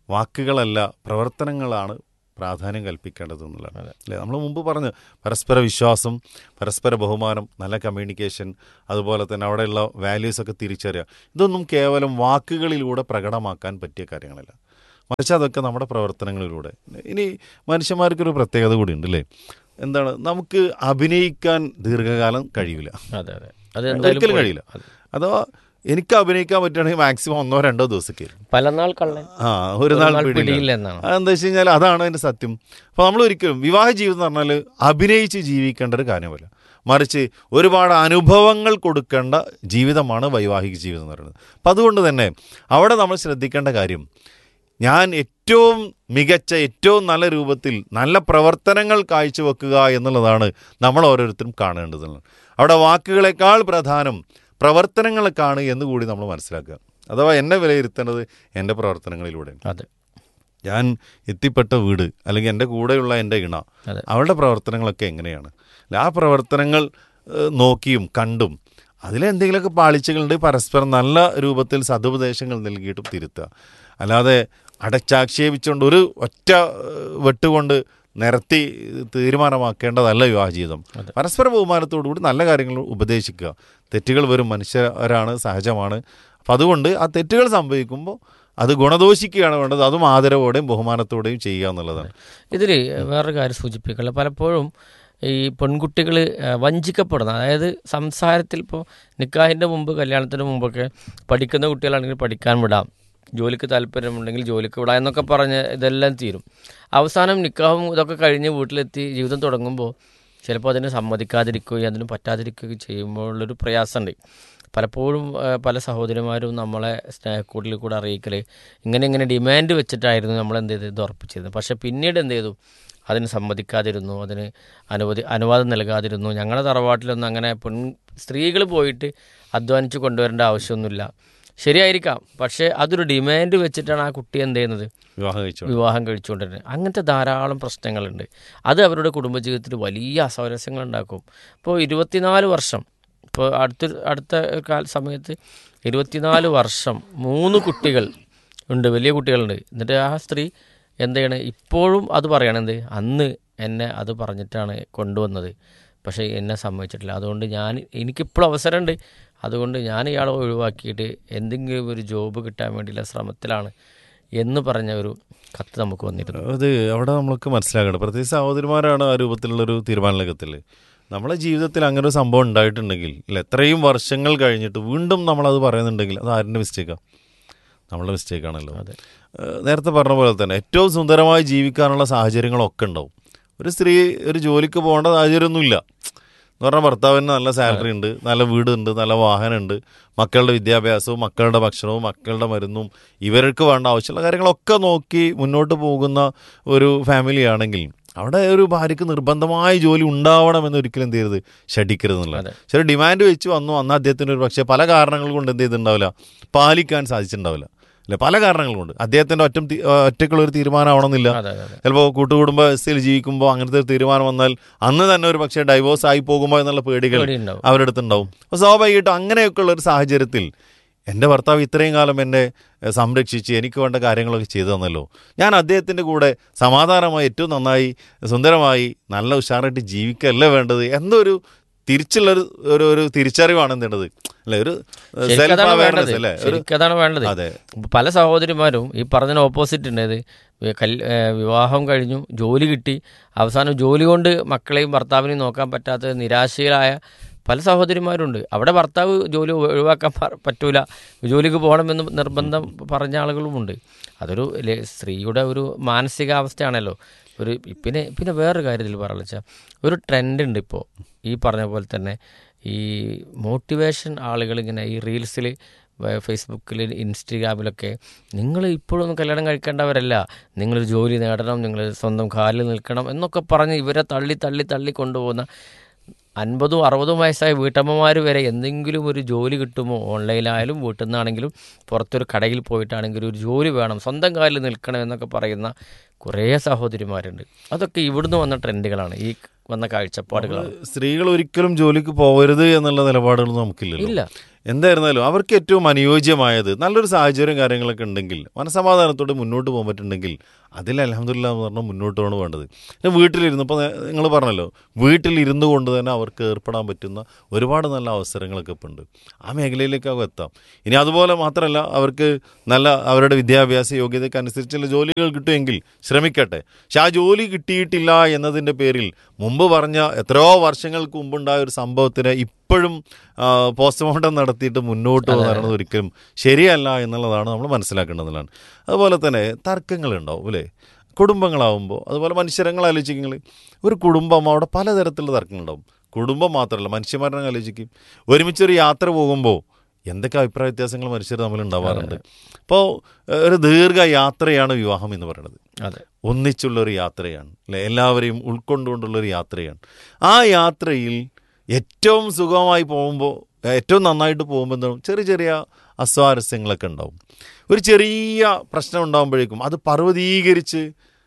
വാക്കുകളല്ല പ്രവർത്തനങ്ങളാണ് പ്രാധാന്യം കൽപ്പിക്കേണ്ടത് എന്നുള്ളതാണ് അല്ലേ നമ്മൾ മുമ്പ് പറഞ്ഞു പരസ്പര വിശ്വാസം പരസ്പര ബഹുമാനം നല്ല കമ്മ്യൂണിക്കേഷൻ അതുപോലെ തന്നെ അവിടെയുള്ള വാല്യൂസ് ഒക്കെ തിരിച്ചറിയുക ഇതൊന്നും കേവലം വാക്കുകളിലൂടെ പ്രകടമാക്കാൻ പറ്റിയ കാര്യങ്ങളല്ല മറിച്ച് അതൊക്കെ നമ്മുടെ പ്രവർത്തനങ്ങളിലൂടെ ഇനി മനുഷ്യന്മാർക്കൊരു പ്രത്യേകത കൂടി ഉണ്ട് അല്ലേ എന്താണ് നമുക്ക് അഭിനയിക്കാൻ ദീർഘകാലം കഴിയില്ല അതെ അതെ അത് എന്തായാലും ഒരിക്കലും പോയി. കഴിയില്ല അഥവാ എനിക്ക് അഭിനയിക്കാൻ പറ്റുകയാണെങ്കിൽ മാക്സിമം ഒന്നോ രണ്ടോ ദിവസമൊക്കെ പല നാൾ കള്ളൻ ആ ഒരു നാൾ നാൾ പിടിയില്ല പിടിയില്ല എന്നാണ് അതെന്താ വെച്ച് കഴിഞ്ഞാൽ അതാണ് അതിൻ്റെ സത്യം അപ്പോൾ നമ്മൾ ഒരിക്കലും വിവാഹ ജീവിതം എന്ന് പറഞ്ഞാൽ അഭിനയിച്ച് ജീവിക്കേണ്ട ഒരു കാര്യമല്ല മറിച്ച് ഒരുപാട് അനുഭവങ്ങൾ കൊടുക്കേണ്ട ജീവിതമാണ് വൈവാഹിക ജീവിതം എന്ന് പറയുന്നത് അപ്പം അതുകൊണ്ട് തന്നെ അവിടെ നമ്മൾ ശ്രദ്ധിക്കേണ്ട കാര്യം ഞാൻ ഏറ്റവും മികച്ച ഏറ്റവും നല്ല രൂപത്തിൽ നല്ല പ്രവർത്തനങ്ങൾ കാഴ്ചവെക്കുക എന്നുള്ളതാണ് നമ്മൾ ഓരോരുത്തരും കാണേണ്ടത് അവിടെ വാക്കുകളെക്കാൾ പ്രധാനം പ്രവർത്തനങ്ങളൊക്കെയാണ് എന്ന് കൂടി നമ്മൾ മനസ്സിലാക്കുക അഥവാ എന്നെ വിലയിരുത്തേണ്ടത് എൻ്റെ പ്രവർത്തനങ്ങളിലൂടെയാണ് അതെ ഞാൻ എത്തിപ്പെട്ട വീട് അല്ലെങ്കിൽ എൻ്റെ കൂടെയുള്ള എൻ്റെ ഇണ അതെ. അവളുടെ പ്രവർത്തനങ്ങളൊക്കെ എങ്ങനെയാണ് അല്ല, ആ പ്രവർത്തനങ്ങൾ ഏഹ്, നോക്കിയും കണ്ടും അതിലെന്തെങ്കിലുമൊക്കെ പാളിച്ചകളുണ്ട് പരസ്പരം നല്ല രൂപത്തിൽ സതുപദേശങ്ങൾ നൽകിയിട്ടും തിരുത്തുക അല്ലാതെ അടച്ചാക്ഷേപിച്ചുകൊണ്ട് ഒരു ഒറ്റ ഏഹ്, വെട്ടുകൊണ്ട് നിരത്തി തീരുമാനമാക്കേണ്ടതല്ല വിവാഹ ജീവിതം പരസ്പര ബഹുമാനത്തോടുകൂടി നല്ല കാര്യങ്ങൾ ഉപദേശിക്കുക തെറ്റുകൾ വരും മനുഷ്യരാണ് സഹജമാണ് അപ്പം അതുകൊണ്ട് ആ തെറ്റുകൾ സംഭവിക്കുമ്പോൾ അത് ഗുണദോഷിക്കുകയാണ് വേണ്ടത് അതും ആദരവോടെയും ബഹുമാനത്തോടെയും ചെയ്യുക എന്നുള്ളതാണ് ഇതിൽ വേറൊരു കാര്യം സൂചിപ്പിക്കുള്ള പലപ്പോഴും ഈ പെൺകുട്ടികൾ വഞ്ചിക്കപ്പെടുന്ന അതായത് സംസാരത്തിൽ ഇപ്പോൾ നിക്കാഹിൻ്റെ മുമ്പ് കല്യാണത്തിന് മുമ്പൊക്കെ പഠിക്കുന്ന കുട്ടികളാണെങ്കിൽ പഠിക്കാൻ വിടാം ജോലിക്ക് താല്പര്യമുണ്ടെങ്കിൽ ജോലിക്ക് വിടാം എന്നൊക്കെ പറഞ്ഞ് ഇതെല്ലാം തീരും അവസാനം നിക്കാഹും ഇതൊക്കെ കഴിഞ്ഞ് വീട്ടിലെത്തി ജീവിതം തുടങ്ങുമ്പോൾ ചിലപ്പോൾ അതിന് സമ്മതിക്കാതിരിക്കുകയും അതിന് പറ്റാതിരിക്കുകയും ചെയ്യുമ്പോഴുള്ളൊരു പ്രയാസമുണ്ട് പലപ്പോഴും ആ, പല സഹോദരിമാരും നമ്മളെ സ്നേഹക്കൂടിൽ കൂടെ അറിയിക്കൽ ഇങ്ങനെ ഇങ്ങനെ ഡിമാൻഡ് വെച്ചിട്ടായിരുന്നു നമ്മൾ എന്ത് ചെയ്ത് ഇത് ഉറപ്പിച്ചിരുന്നത് പക്ഷേ പിന്നീട് എന്ത് ചെയ്തു അതിന് സമ്മതിക്കാതിരുന്നു അതിന് അനുമതി അനുവാദം നൽകാതിരുന്നു ഞങ്ങളുടെ തറവാട്ടിലൊന്നും അങ്ങനെ പെൺ സ്ത്രീകൾ പോയിട്ട് അധ്വാനിച്ച് കൊണ്ടുവരേണ്ട ആവശ്യമൊന്നുമില്ല ശരിയായിരിക്കാം പക്ഷേ അതൊരു ഡിമാൻഡ് വെച്ചിട്ടാണ് ആ കുട്ടി എന്ത് ചെയ്യുന്നത് വിവാഹം കഴിച്ചു വിവാഹം കഴിച്ചുകൊണ്ടിരുന്നത് അങ്ങനത്തെ ധാരാളം പ്രശ്നങ്ങളുണ്ട് അത് അവരുടെ കുടുംബജീവിതത്തിൽ വലിയ അസ്വാരസ്യങ്ങൾ ഉണ്ടാക്കും ഇപ്പോൾ ഇരുപത്തിനാല് വർഷം ഇപ്പോൾ അടുത്ത അടുത്ത കാല സമയത്ത് ഇരുപത്തിനാല് വർഷം മൂന്ന് കുട്ടികൾ ഉണ്ട് വലിയ കുട്ടികളുണ്ട് എന്നിട്ട് ആ സ്ത്രീ എന്ത് ചെയ്യണേ ഇപ്പോഴും അത് പറയണം എന്ത് അന്ന് എന്നെ അത് പറഞ്ഞിട്ടാണ് കൊണ്ടുവന്നത് പക്ഷേ എന്നെ സമ്മതിച്ചിട്ടില്ല അതുകൊണ്ട് ഞാൻ എനിക്കിപ്പോഴും അവസരമുണ്ട് അതുകൊണ്ട് ഞാൻ ഇയാളെ ഒഴിവാക്കിയിട്ട് എന്തെങ്കിലും ഒരു ജോബ് കിട്ടാൻ വേണ്ടിയുള്ള ശ്രമത്തിലാണ് എന്ന് പറഞ്ഞ ഒരു കത്ത് നമുക്ക് വന്നിരുന്നു അത് അവിടെ നമ്മൾക്ക് മനസ്സിലാക്കണം പ്രത്യേകിച്ച് സഹോദരിമാരാണ് ആ രൂപത്തിലുള്ളൊരു തീരുമാനത്തിൽ നമ്മളെ ജീവിതത്തിൽ അങ്ങനെ ഒരു സംഭവം ഉണ്ടായിട്ടുണ്ടെങ്കിൽ ഇല്ല എത്രയും വർഷങ്ങൾ കഴിഞ്ഞിട്ട് വീണ്ടും നമ്മളത് പറയുന്നുണ്ടെങ്കിൽ അത് ആരുടെ മിസ്റ്റേക്കാണ് നമ്മളുടെ മിസ്റ്റേക്കാണല്ലോ അതെ. ഏഹ് നേരത്തെ പറഞ്ഞ പോലെ തന്നെ ഏറ്റവും സുന്ദരമായി ജീവിക്കാനുള്ള സാഹചര്യങ്ങളൊക്കെ ഉണ്ടാവും ഒരു സ്ത്രീ ഒരു ജോലിക്ക് പോകേണ്ട സാഹചര്യമൊന്നുമില്ല എന്ന് പറഞ്ഞാൽ ഭർത്താവിന് നല്ല സാലറി ഉണ്ട് നല്ല വീടുണ്ട് നല്ല വാഹനമുണ്ട് മക്കളുടെ വിദ്യാഭ്യാസവും മക്കളുടെ ഭക്ഷണവും മക്കളുടെ മരുന്നും ഇവർക്ക് വേണ്ട ആവശ്യമുള്ള കാര്യങ്ങളൊക്കെ നോക്കി മുന്നോട്ട് പോകുന്ന ഒരു ഫാമിലി ആണെങ്കിൽ അവിടെ ഒരു ഭാര്യയ്ക്ക് നിർബന്ധമായ ജോലി ഉണ്ടാവണമെന്ന് ഒരിക്കലും എന്ത് ചെയ്യരുത് ഷടിക്കരുത് എന്നുള്ള അതെ. ചില ഡിമാൻഡ് വെച്ച് വന്നു അന്ന് അദ്ദേഹത്തിന് ഒരു പക്ഷേ പല കാരണങ്ങൾ കൊണ്ട് എന്ത് ചെയ്തിട്ടുണ്ടാവില്ല പാലിക്കാൻ സാധിച്ചിട്ടുണ്ടാവില്ല അല്ലെ പല കാരണങ്ങൾ കൊണ്ട് അദ്ദേഹത്തിൻ്റെ ഒറ്റ ഒറ്റയ്ക്കുള്ള ഒരു തീരുമാനമാവണമെന്നില്ല അതെ അതെ അതെ ചിലപ്പോൾ കൂട്ടുകുടുംബ വ്യവസ്ഥയിൽ ജീവിക്കുമ്പോൾ അങ്ങനത്തെ ഒരു തീരുമാനം വന്നാൽ അന്ന് തന്നെ ഒരു പക്ഷേ ഡൈവോഴ്സ് ആയി പോകുമ്പോൾ എന്നുള്ള പേടികൾ പേടിയുണ്ടാവും. അവരുടെ അടുത്തുണ്ടാവും അപ്പോൾ സ്വാഭാവികമായിട്ടും അങ്ങനെയൊക്കെയുള്ള ഒരു സാഹചര്യത്തിൽ എൻ്റെ ഭർത്താവ് ഇത്രയും കാലം എന്നെ എഹ്, സംരക്ഷിച്ച് എനിക്ക് വേണ്ട കാര്യങ്ങളൊക്കെ ചെയ്തു തന്നല്ലോ ഞാൻ അദ്ദേഹത്തിൻ്റെ കൂടെ സമാധാനമായി ഏറ്റവും നന്നായി സുന്ദരമായി നല്ല ഉഷാറായിട്ട് ജീവിക്കല്ലേ വേണ്ടത് എന്നൊരു തിരിച്ചുള്ളൊരു ഒരു ഒരു തിരിച്ചറിവാണ് എന്ത് അല്ലേ ഒരു സെൽഫ് ശരിക്കതാണ് വേണ്ടത് അവയർനെസ് അല്ലേ ഒരു ശരിക്കതാണ് വേണ്ടത് അതെ ഇപ്പൊ പല സഹോദരിമാരും ഈ പറഞ്ഞതിന് ഓപ്പോസിറ്റ് ഉണ്ട് ഇത് വി- കല്- ഏ, വിവാഹം കഴിഞ്ഞു ജോലി കിട്ടി അവസാനം ജോലി കൊണ്ട് മക്കളെയും ഭർത്താവിനെയും നോക്കാൻ പറ്റാത്ത നിരാശയിലായ പല സഹോദരിമാരുണ്ട് അവിടെ ഭർത്താവ് ജോലി ഒഴിവാക്കാൻ പ- പറ്റൂല ജോലിക്ക് പോകണമെന്ന് നിർബന്ധം പറഞ്ഞ ആളുകളുമുണ്ട് അതൊരു ലെ- സ്ത്രീയുടെ ഒരു മാനസികാവസ്ഥയാണല്ലോ ഒരു പിന്നെ പിന്നെ വേറൊരു കാര്യത്തിൽ പറയാന്ന് വെച്ചാൽ ഒരു ട്രെൻഡ് ഉണ്ട് ഇപ്പോൾ ഈ പറഞ്ഞ പോലെ തന്നെ ഈ മോട്ടിവേഷൻ ആളുകൾ ഇങ്ങനെ ഈ റീൽസിൽ ഫേസ്ബുക്കിൽ ഇൻസ്റ്റഗ്രാമിലൊക്കെ നിങ്ങൾ ഇപ്പോഴൊന്നും കല്യാണം കഴിക്കേണ്ടവരല്ല നിങ്ങൾ ജോലി നേടണം നിങ്ങൾ സ്വന്തം കാലിൽ നിൽക്കണം എന്നൊക്കെ പറഞ്ഞ് ഇവരെ തള്ളി തള്ളി തള്ളി കൊണ്ടുപോകുന്ന അൻപതും അറുപതും വയസ്സായ വീട്ടമ്മമാർ വരെ എന്തെങ്കിലും ഒരു ജോലി കിട്ടുമോ ഓൺലൈനായാലും വീട്ടിൽ നിന്നാണെങ്കിലും പുറത്തൊരു കടയിൽ പോയിട്ടാണെങ്കിലും ഒരു ജോലി വേണം സ്വന്തം കാലിൽ നിൽക്കണം എന്നൊക്കെ പറയുന്ന കുറേ സഹോദരിമാരുണ്ട് അതൊക്കെ ഇവിടുന്ന് വന്ന ട്രെൻഡുകളാണ് ഈ വന്ന കാഴ്ചപ്പാടുകളാണ് സ്ത്രീകൾ ഒരിക്കലും ജോലിക്ക് പോകരുത് എന്നുള്ള നിലപാടുകളൊന്നും നമുക്കില്ലല്ലോ ഇല്ല എന്തായിരുന്നാലും അവർക്ക് ഏറ്റവും അനുയോജ്യമായത് നല്ലൊരു സാഹചര്യം കാര്യങ്ങളൊക്കെ ഉണ്ടെങ്കിൽ മനസമാധാനത്തോടെ മുന്നോട്ട് പോകാൻ പറ്റുന്നുണ്ടെങ്കിൽ അതിൽ അലഹമില്ല എന്ന് പറഞ്ഞാൽ മുന്നോട്ട് പോകണം വേണ്ടത് പിന്നെ വീട്ടിലിരുന്ന് ഇപ്പോൾ നിങ്ങൾ പറഞ്ഞല്ലോ വീട്ടിലിരുന്നു കൊണ്ട് തന്നെ അവർക്ക് ഏർപ്പെടാൻ പറ്റുന്ന ഒരുപാട് നല്ല അവസരങ്ങളൊക്കെ ഇപ്പോൾ ഉണ്ട് ആ മേഖലയിലേക്കാവും എത്താം ഇനി അതുപോലെ മാത്രമല്ല അവർക്ക് നല്ല അവരുടെ വിദ്യാഭ്യാസ യോഗ്യതയ്ക്ക് അനുസരിച്ചുള്ള ജോലികൾ കിട്ടുമെങ്കിൽ ശ്രമിക്കട്ടെ പക്ഷെ ആ ജോലി കിട്ടിയിട്ടില്ല എന്നതിൻ്റെ പേരിൽ മുമ്പ് പറഞ്ഞ എത്രയോ വർഷങ്ങൾക്ക് മുമ്പുണ്ടായ ഒരു സംഭവത്തിന് ഇപ്പോഴും പോസ്റ്റ്മോർട്ടം നടത്തിയിട്ട് മുന്നോട്ട് പോകുന്നത് ഒരിക്കലും ശരിയല്ല എന്നുള്ളതാണ് നമ്മൾ മനസ്സിലാക്കേണ്ടതാണ് അതുപോലെ തന്നെ തർക്കങ്ങളുണ്ടാവും അല്ലേ കുടുംബങ്ങളാവുമ്പോൾ അതുപോലെ മനുഷ്യരങ്ങൾ ആലോചിക്കുമെങ്കിൽ ഒരു കുടുംബം അവിടെ പലതരത്തിലുള്ള തർക്കങ്ങളുണ്ടാവും കുടുംബം മാത്രമല്ല മനുഷ്യന്മാരെ ആലോചിക്കും ഒരുമിച്ചൊരു യാത്ര പോകുമ്പോൾ എന്തൊക്കെ അഭിപ്രായ വ്യത്യാസങ്ങൾ മനുഷ്യർ തമ്മിൽ ഉണ്ടാവാറുണ്ട് അപ്പോൾ ഒരു ദീർഘ യാത്രയാണ് വിവാഹം എന്ന് പറയുന്നത് അതെ ഒന്നിച്ചുള്ള ഒരു യാത്രയാണ് അല്ലെ എല്ലാവരെയും ഉൾക്കൊണ്ടുകൊണ്ടുള്ള ഒരു യാത്രയാണ് ആ യാത്രയിൽ ഏറ്റവും സുഖമായി പോകുമ്പോൾ ഏറ്റവും നന്നായിട്ട് പോകുമ്പോൾ എന്താണ് ചെറിയ ചെറിയ അസ്വാരസ്യങ്ങളൊക്കെ ഉണ്ടാവും ഒരു ചെറിയ പ്രശ്നം ഉണ്ടാകുമ്പോഴേക്കും അത് പർവ്വതീകരിച്ച്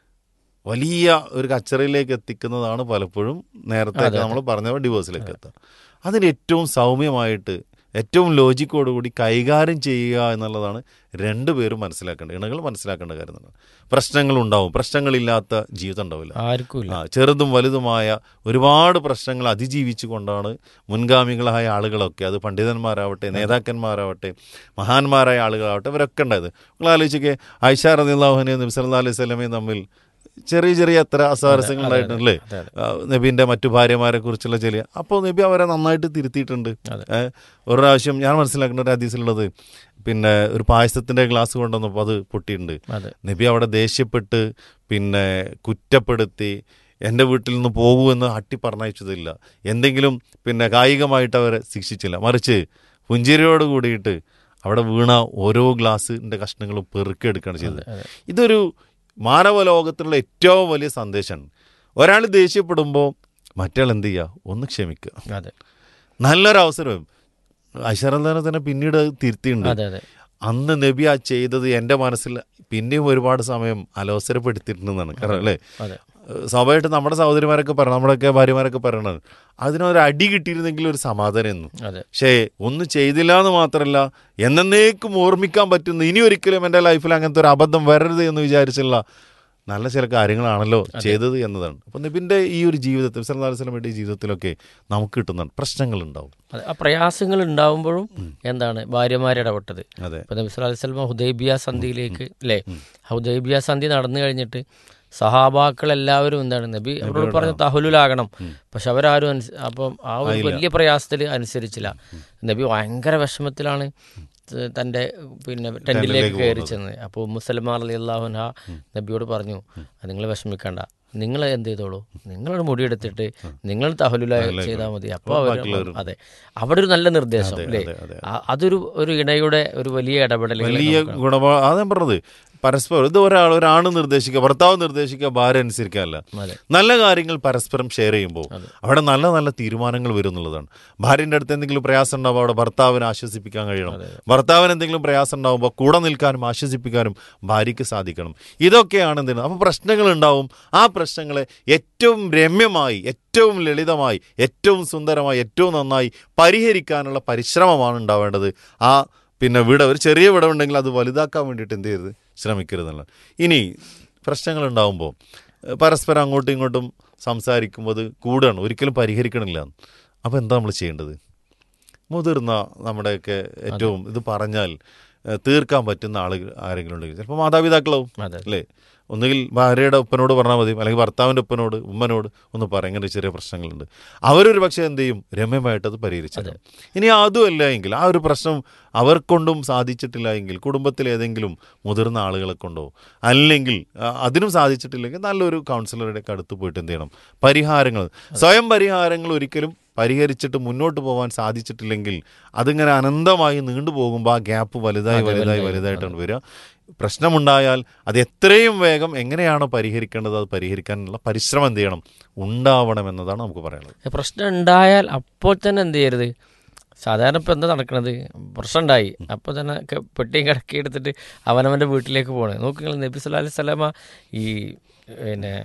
വലിയ ഒരു കച്ചറയിലേക്ക് എത്തിക്കുന്നതാണ് പലപ്പോഴും നേരത്തെ നമ്മൾ പറഞ്ഞ ഡിവോഴ്സിലേക്ക് എത്തുക അതിന് ഏറ്റവും സൗമ്യമായിട്ട് ഏറ്റവും ലോജിക്കോടുകൂടി കൈകാര്യം ചെയ്യുക എന്നുള്ളതാണ് രണ്ടുപേരും മനസ്സിലാക്കേണ്ടത് ഇണകൾ മനസ്സിലാക്കേണ്ട കാര്യം തന്നെ പ്രശ്നങ്ങളുണ്ടാവും പ്രശ്നങ്ങളില്ലാത്ത ജീവിതം ഉണ്ടാവില്ല ആർക്കും ഇല്ല ആ ചെറുതും വലുതുമായ ഒരുപാട് പ്രശ്നങ്ങൾ അതിജീവിച്ചു കൊണ്ടാണ് മുൻഗാമികളായ ആളുകളൊക്കെ അത് പണ്ഡിതന്മാരാവട്ടെ നേതാക്കന്മാരാവട്ടെ മഹാന്മാരായ ആളുകളാവട്ടെ ഇവരൊക്കെ ഉണ്ടായത് നിങ്ങൾ ആലോചിച്ചൊക്കെ ഐഷ റദിള്ളാഹുനെയും നബ്സല്ലാ അലൈഹി സ്വലമയും തമ്മിൽ ചെറിയ ചെറിയ എത്ര അസ്വാരസ്യങ്ങൾ ഉണ്ടായിട്ടുണ്ടല്ലേ ആ, നബീൻ്റെ മറ്റു ഭാര്യമാരെ കുറിച്ചുള്ള ചെറിയ അപ്പോൾ നബി അവരെ നന്നായിട്ട് തിരുത്തിയിട്ടുണ്ട് അതെ. ഏ, ഒരു പ്രാവശ്യം ഞാൻ മനസ്സിലാക്കുന്ന ഒരു ഹദീസിലുള്ളത് പിന്നെ ഒരു പായസത്തിൻ്റെ ഗ്ലാസ് കൊണ്ടുവന്നപ്പോൾ അത് പൊട്ടിയിട്ടുണ്ട് അതെ നബി അവിടെ ദേഷ്യപ്പെട്ട് പിന്നെ കുറ്റപ്പെടുത്തി എൻ്റെ വീട്ടിൽ നിന്ന് പോകൂ എന്ന് അട്ടി പറഞ്ഞയച്ചതില്ല എന്തെങ്കിലും പിന്നെ കായികമായിട്ട് അവരെ ശിക്ഷിച്ചില്ല മറിച്ച് പുഞ്ചിരിയോട് കൂടിയിട്ട് അവിടെ വീണ ഓരോ ഗ്ലാസിൻ്റെ കഷ്ണങ്ങളും പെറുക്കിയെടുക്കുകയാണ് ചെയ്തത് ഇതൊരു മാനവലോകത്തിലുള്ള ഏറ്റവും വലിയ സന്ദേശമാണ് ഒരാൾ ദേഷ്യപ്പെടുമ്പോൾ മറ്റയാൾ എന്ത് ചെയ്യുക ഒന്ന് ക്ഷമിക്കുക അതെ നല്ലൊരു അവസരം അഷറന്താനെ തന്നെ പിന്നീട് അത് തിരുത്തിയിട്ടുണ്ട് അതെ അതെ അന്ന് നബി ആ ചെയ്തത് എൻ്റെ മനസ്സിൽ പിന്നെയും ഒരുപാട് സമയം അലോസരപ്പെടുത്തിയിട്ടുണ്ടെന്നാണ് കാരണം അല്ലേ അതെ ഏഹ് സ്വാഭാവികമായിട്ട് നമ്മുടെ സഹോദരിമാരൊക്കെ പറയണം നമ്മുടെയൊക്കെ ഭാര്യമാരൊക്കെ പറയണത് അതിനൊരു അടി കിട്ടിയിരുന്നെങ്കിൽ ഒരു സമാധാനം എന്നു അതെ പക്ഷേ ഒന്നും ചെയ്തില്ല എന്ന് മാത്രമല്ല എന്നേക്കും ഓർമ്മിക്കാൻ പറ്റുന്ന ഇനി ഒരിക്കലും എൻ്റെ ലൈഫിൽ അങ്ങനത്തെ ഒരു അബദ്ധം വരരുത് എന്ന് വിചാരിച്ചുള്ള നല്ല ചില കാര്യങ്ങളാണല്ലോ ചെയ്തത് എന്നതാണ് അപ്പം നബിൻ്റെ ഈ ഒരു ജീവിതത്തിൽ സല്ലാസ്ലമിൻ്റെ ഈ ജീവിതത്തിലൊക്കെ നമുക്ക് കിട്ടുന്നതാണ് പ്രശ്നങ്ങളുണ്ടാവും അതെ ആ പ്രയാസങ്ങൾ ഉണ്ടാവുമ്പോഴും എന്താണ് ഭാര്യമാർ ഇടപെട്ടത് അതെ ഇപ്പൊ നബി സ്വല്ലല്ലാഹു അലൈഹി വസല്ലം ഹുദൈബിയ സന്ധിയിലേക്ക് അല്ലേ ഹുദൈബിയ സന്ധി നടന്നു കഴിഞ്ഞിട്ട് സഹാബാക്കൾ എല്ലാവരും എന്താണ് നബി അവരോട് പറഞ്ഞു തഹലുലാകണം പക്ഷെ അവരാരും അനുസ- അപ്പം ആ ഒരു വലിയ പ്രയാസത്തിൽ അനുസരിച്ചില്ല നബി ഭയങ്കര വിഷമത്തിലാണ് ത- തൻ്റെ പിന്നെ ടെന്റിലേക്ക് കയറി ചെന്നത് അപ്പോൾ മുസൽമാൻ അലി അള്ളാഹുന നബിയോട് പറഞ്ഞു നിങ്ങൾ വിഷമിക്കണ്ട നിങ്ങൾ എന്ത് ചെയ്തോളൂ നിങ്ങളൊരു മുടിയെടുത്തിട്ട് നിങ്ങൾ തഹലുല ചെയ്താൽ മതി അപ്പോൾ അവർ അതെ അവിടെ ഒരു നല്ല നിർദ്ദേശം അല്ലേ അതെ, അതെ. ആ- അതൊരു ഒരു ഇണയുടെ ഒരു വലിയ ഇടപെടൽ വലിയ ഗുണപാ അതാ ഞാൻ പറഞ്ഞത് പരസ്പരം ഇത് ഒരാൾ ഒരാണ് നിർദ്ദേശിക്കുക ഭർത്താവ് നിർദ്ദേശിക്കുക ഭാര്യ അനുസരിക്കാനല്ല അതെ. നല്ല കാര്യങ്ങൾ പരസ്പരം ഷെയർ ചെയ്യുമ്പോൾ അവിടെ നല്ല നല്ല തീരുമാനങ്ങൾ വരും എന്നുള്ളതാണ് ഭാര്യൻ്റെ അടുത്ത് എന്തെങ്കിലും പ്രയാസം ഉണ്ടാവുമ്പോൾ അവിടെ ഭർത്താവിനെ ആശ്വസിപ്പിക്കാൻ കഴിയണം ഭർത്താവിന് എന്തെങ്കിലും പ്രയാസം ഉണ്ടാവുമ്പോൾ കൂടെ നിൽക്കാനും ആശ്വസിപ്പിക്കാനും ഭാര്യയ്ക്ക് സാധിക്കണം ഇതൊക്കെയാണ് എന്തിനാ അപ്പോൾ പ്രശ്നങ്ങൾ ഉണ്ടാവും ആ പ്രശ്നങ്ങളെ ഏറ്റവും രമ്യമായി ഏറ്റവും ലളിതമായി ഏറ്റവും സുന്ദരമായി ഏറ്റവും നന്നായി പരിഹരിക്കാനുള്ള പരിശ്രമമാണ് ഉണ്ടാവേണ്ടത് ആ പിന്നെ വിട ഒരു ചെറിയ വിടവുണ്ടെങ്കിൽ അത് വലുതാക്കാൻ വേണ്ടിയിട്ട് എന്ത് ചെയ്യരുത് ശ്രമിക്കരുതെന്നുള്ള ഇനി പ്രശ്നങ്ങൾ ഉണ്ടാകുമ്പോൾ ഏഹ് പരസ്പരം അങ്ങോട്ടും ഇങ്ങോട്ടും സംസാരിക്കുമ്പോൾ അത് കൂടുകയാണ് ഒരിക്കലും പരിഹരിക്കണില്ല അപ്പോൾ എന്താ നമ്മൾ ചെയ്യേണ്ടത് മുതിർന്ന നമ്മുടെയൊക്കെ ഏറ്റവും ഇത് പറഞ്ഞാൽ ഏഹ് തീർക്കാൻ പറ്റുന്ന ആളുകൾ ആരെങ്കിലും ഉണ്ടെങ്കിൽ ചിലപ്പോൾ മാതാപിതാക്കളാവും അതെ. അല്ലേ ഒന്നുകിൽ ഭാര്യയുടെ ഉപ്പനോട് പറഞ്ഞാൽ മതി അല്ലെങ്കിൽ ഭർത്താവിൻ്റെ ഉപ്പനോട് ഉമ്മനോട് ഒന്ന് പറയും ഇങ്ങനെ ചെറിയ പ്രശ്നങ്ങളുണ്ട് അവരൊരു പക്ഷേ എന്ത് ചെയ്യും രമ്യമായിട്ട് അത് പരിഹരിച്ചത് ഇനി അതുമല്ല എങ്കിൽ ആ ഒരു പ്രശ്നം അവർക്കൊണ്ടും സാധിച്ചിട്ടില്ല എങ്കിൽ കുടുംബത്തിൽ ഏതെങ്കിലും മുതിർന്ന ആളുകളെ കൊണ്ടോ അല്ലെങ്കിൽ ആ, അതിനും സാധിച്ചിട്ടില്ലെങ്കിൽ നല്ലൊരു കൗൺസിലറുടെ ഒക്കെ അടുത്ത് പോയിട്ട് എന്ത് ചെയ്യണം പരിഹാരങ്ങൾ സ്വയം പരിഹാരങ്ങൾ ഒരിക്കലും പരിഹരിച്ചിട്ട് മുന്നോട്ട് പോകാൻ സാധിച്ചിട്ടില്ലെങ്കിൽ അതിങ്ങനെ അനന്തമായി നീണ്ടു പോകുമ്പോൾ ആ ഗ്യാപ്പ് വലുതായി വലുതായി വലുതായിട്ടാണ് വരിക പ്രശ്നമുണ്ടായാൽ അത് എത്രയും വേഗം എങ്ങനെയാണോ പരിഹരിക്കേണ്ടത് അത് പരിഹരിക്കാനുള്ള പരിശ്രമം എന്ത് ചെയ്യണം ഉണ്ടാവണം എന്നതാണ് നമുക്ക് പറയാനുള്ളത് പ്രശ്നം ഉണ്ടായാൽ അപ്പോൾ തന്നെ എന്ത് ചെയ്യരുത് സാധാരണ ഇപ്പം എന്താ നടക്കണത് പ്രശ്നം ഉണ്ടായി അപ്പോൾ തന്നെ ക- പെട്ടിയും കിടക്കി എടുത്തിട്ട് അവനവൻ്റെ വീട്ടിലേക്ക് പോകണേ നോക്കുക നബി സല്ലല്ലാഹു അലൈഹി സ്വലാമ ഈ പിന്നെ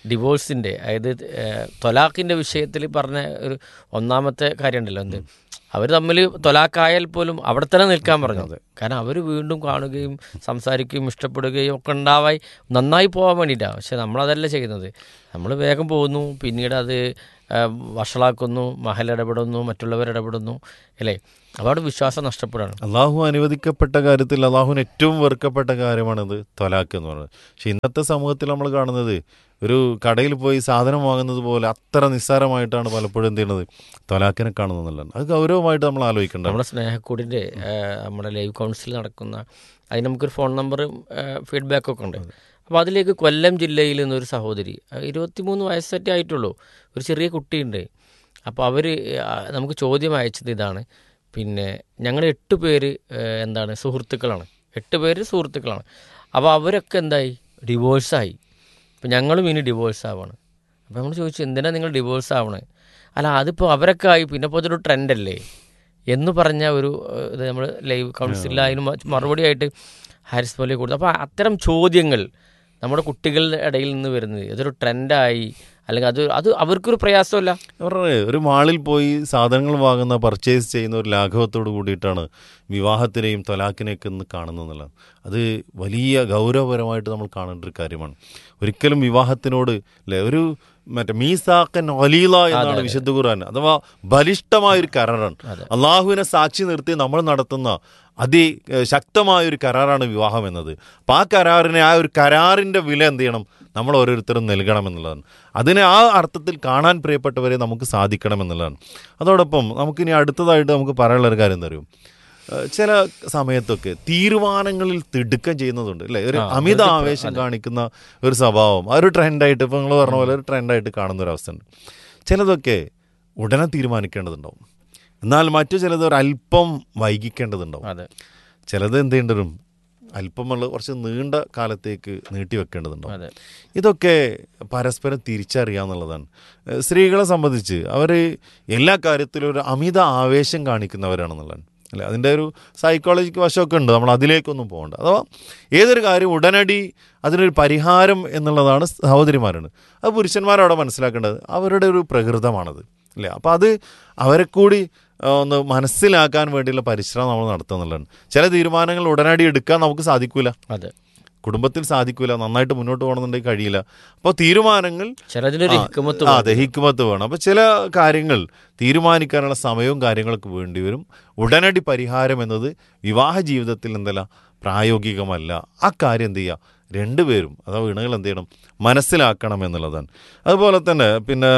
ഡിവോഴ്സിൻ്റെ അതായത് തൊലാഖിൻ്റെ വിഷയത്തിൽ പറഞ്ഞ ഒരു ഒന്നാമത്തെ കാര്യമുണ്ടല്ലോ എന്ത് അവർ തമ്മിൽ തൊലാക്കായാൽ പോലും അവിടെ തന്നെ നിൽക്കാൻ പറഞ്ഞു കാരണം അവർ വീണ്ടും കാണുകയും സംസാരിക്കുകയും ഇഷ്ടപ്പെടുകയും ഒക്കെ ഉണ്ടാവായി നന്നായി പോകാൻ വേണ്ടിയിട്ടാണ് പക്ഷെ നമ്മളതല്ല ചെയ്യുന്നത് നമ്മൾ വേഗം പോകുന്നു പിന്നീട് അത് ആ, വഷളാക്കുന്നു മഹൽ ഇടപെടുന്നു മറ്റുള്ളവർ ഇടപെടുന്നു അല്ലേ അപ്പോൾ അവിടെ വിശ്വാസം നഷ്ടപ്പെടുകയാണ് അള്ളാഹു അനുവദിക്കപ്പെട്ട കാര്യത്തിൽ അള്ളാഹുവിന് ഏറ്റവും വെറുക്കപ്പെട്ട കാര്യമാണിത് തൊലാക്ക് എന്ന് പറയുന്നത് പക്ഷെ ഇന്നത്തെ സമൂഹത്തിൽ നമ്മൾ കാണുന്നത് ഒരു കടയിൽ പോയി സാധനം വാങ്ങുന്നത് പോലെ അത്ര നിസ്സാരമായിട്ടാണ് പലപ്പോഴും എന്ത് ചെയ്യുന്നത് തൊലാക്കിനെ കാണുന്നതല്ല അത് ഗൗരവമായിട്ട് നമ്മൾ ആലോചിക്കേണ്ടത് നമ്മുടെ സ്നേഹക്കൂടിൻ്റെ നമ്മുടെ ലൈവ് കൗൺസിൽ നടക്കുന്ന അതിന് നമുക്കൊരു ഫോൺ നമ്പറും ഫീഡ്ബാക്കും ഒക്കെ ഉണ്ട് അപ്പോൾ അതിലേക്ക് കൊല്ലം ജില്ലയിൽ നിന്നൊരു സഹോദരി ആ, ഇരുപത്തിമൂന്ന് വയസ്സൊക്കെ ആയിട്ടുള്ളൂ ഒരു ചെറിയ കുട്ടിയുണ്ട് അപ്പോൾ അവർ നമുക്ക് ചോദ്യം അയച്ചത് ഇതാണ് പിന്നെ ഞങ്ങൾ എട്ട് പേര് ആ, എന്താണ് സുഹൃത്തുക്കളാണ് എട്ട് പേര് സുഹൃത്തുക്കളാണ് അപ്പോൾ അവരൊക്കെ എന്തായി ഡിവോഴ്സായി അപ്പോൾ ഞങ്ങളും ഇനി ഡിവോഴ്സ് ആവാണ് അപ്പോൾ നമ്മൾ ചോദിച്ചു എന്തിനാ നിങ്ങൾ ഡിവോഴ്സ് ആവണേ അല്ല അതിപ്പോൾ അവരൊക്കെ ആയി പിന്നെ ഇപ്പോൾ അതൊരു ട്രെൻഡല്ലേ എന്ന് പറഞ്ഞ ഒരു ഏഹ്, ഇത് നമ്മൾ ലൈവ് കൗൺസിലിൽ അതിന് മ- മറുപടി ആയിട്ട് ഹാരിസ് പോലെ കൊടുത്തു അപ്പോൾ അത്തരം ചോദ്യങ്ങൾ നമ്മുടെ കുട്ടികളുടെ ഇടയിൽ നിന്ന് വരുന്നത് ഇതൊരു ട്രെൻഡായി അല്ലെങ്കിൽ അത് അത് അവർക്കൊരു പ്രയാസമല്ല അവരുടെ ഒരു മാളിൽ പോയി സാധനങ്ങൾ വാങ്ങുന്ന പർച്ചേസ് ചെയ്യുന്ന ഒരു ലാഘവത്തോട് കൂടിയിട്ടാണ് വിവാഹത്തിനെയും തൊലാക്കിനെയൊക്കെ ഇന്ന് കാണുന്നതെന്നുള്ളത് അത് വലിയ ഗൗരവപരമായിട്ട് നമ്മൾ കാണേണ്ട ഒരു കാര്യമാണ് ഒരിക്കലും വിവാഹത്തിനോട് അല്ലെ ഒരു മറ്റേ മീസാക്കൻ ഒലീല എന്നാണ് വിശുദ്ധ ഖുർആൻ അഥവാ ബലിഷ്ഠമായ ഒരു കരാറാണ് അള്ളാഹുവിനെ സാക്ഷി നിർത്തി നമ്മൾ നടത്തുന്ന അതി ഏഹ്, ശക്തമായ ഒരു കരാറാണ് വിവാഹം എന്നത് അപ്പം ആ കരാറിനെ ആ ഒരു കരാറിൻ്റെ വില എന്ത് ചെയ്യണം നമ്മൾ ഓരോരുത്തരും നൽകണം എന്നുള്ളതാണ് അതിനെ ആ അർത്ഥത്തിൽ കാണാൻ പ്രിയപ്പെട്ടവരെ നമുക്ക് സാധിക്കണം എന്നുള്ളതാണ് അതോടൊപ്പം നമുക്കിനി അടുത്തതായിട്ട് നമുക്ക് പറയാനുള്ള ഒരു കാര്യം എന്താ അറിയും ഏഹ്, ചില സമയത്തൊക്കെ തീരുമാനങ്ങളിൽ തിടുക്കം ചെയ്യുന്നതുണ്ട് അല്ലേ ഒരു അമിത ആവേശം കാണിക്കുന്ന ഒരു സ്വഭാവം ആ ഒരു ട്രെൻഡായിട്ട് ഇപ്പം നിങ്ങൾ പറഞ്ഞ പോലെ ഒരു ട്രെൻഡായിട്ട് കാണുന്ന ഒരു അവസ്ഥ ഉണ്ട് ചിലതൊക്കെ ഉടനെ തീരുമാനിക്കേണ്ടതുണ്ടാവും എന്നാൽ മറ്റു ചിലത് ഒരു അല്പം വൈകിക്കേണ്ടതുണ്ടാവും അതെ ചിലത് എന്ത് ചെയ്യേണ്ടി വരും അല്പമുള്ള കുറച്ച് നീണ്ട കാലത്തേക്ക് നീട്ടി വെക്കേണ്ടതുണ്ടാവും അതെ ഇതൊക്കെ പരസ്പരം തിരിച്ചറിയാന്നുള്ളതാണ് ഏഹ് സ്ത്രീകളെ സംബന്ധിച്ച് അവർ എല്ലാ കാര്യത്തിലും ഒരു അമിത ആവേശം കാണിക്കുന്നവരാണെന്നുള്ളതാണ് അല്ലെ അതിൻ്റെ ഒരു സൈക്കോളജിക്ക് വശമൊക്കെ ഉണ്ട് നമ്മൾ അതിലേക്കൊന്നും പോകണ്ട അഥവാ ഏതൊരു കാര്യം ഉടനടി അതിനൊരു പരിഹാരം എന്നുള്ളതാണ് സഹോദരിമാരാണ് അത് പുരുഷന്മാരവിടെ മനസ്സിലാക്കേണ്ടത് അവരുടെ ഒരു പ്രകൃതമാണത് അല്ലേ അപ്പോൾ അത് അവരെ കൂടി ആ, ഒന്ന് മനസ്സിലാക്കാൻ വേണ്ടിയുള്ള പരിശ്രമം നമ്മൾ നടത്തുക എന്നുള്ളതാണ് ചില തീരുമാനങ്ങൾ ഉടനടി എടുക്കാൻ നമുക്ക് സാധിക്കൂല അതെ കുടുംബത്തിൽ സാധിക്കൂല നന്നായിട്ട് മുന്നോട്ട് പോകണമെന്നുണ്ടെങ്കിൽ കഴിയില്ല അപ്പോൾ തീരുമാനങ്ങൾ ചിലതിലൊരു ആ, ഹിക്കുമത്ത് ആ, അതെ ഹിക്കുമത്ത് വേണം അപ്പോൾ ചില കാര്യങ്ങൾ തീരുമാനിക്കാനുള്ള സമയവും കാര്യങ്ങളൊക്കെ വേണ്ടി വരും ഉടനടി പരിഹാരം എന്നത് വിവാഹ ജീവിതത്തിൽ എന്തല്ല പ്രായോഗികമല്ല ആ കാര്യം എന്ത് ചെയ്യുക രണ്ടുപേരും അഥവാ ഇണകൾ എന്ത് ചെയ്യണം മനസ്സിലാക്കണം എന്നുള്ളതാണ് അതുപോലെ തന്നെ പിന്നെ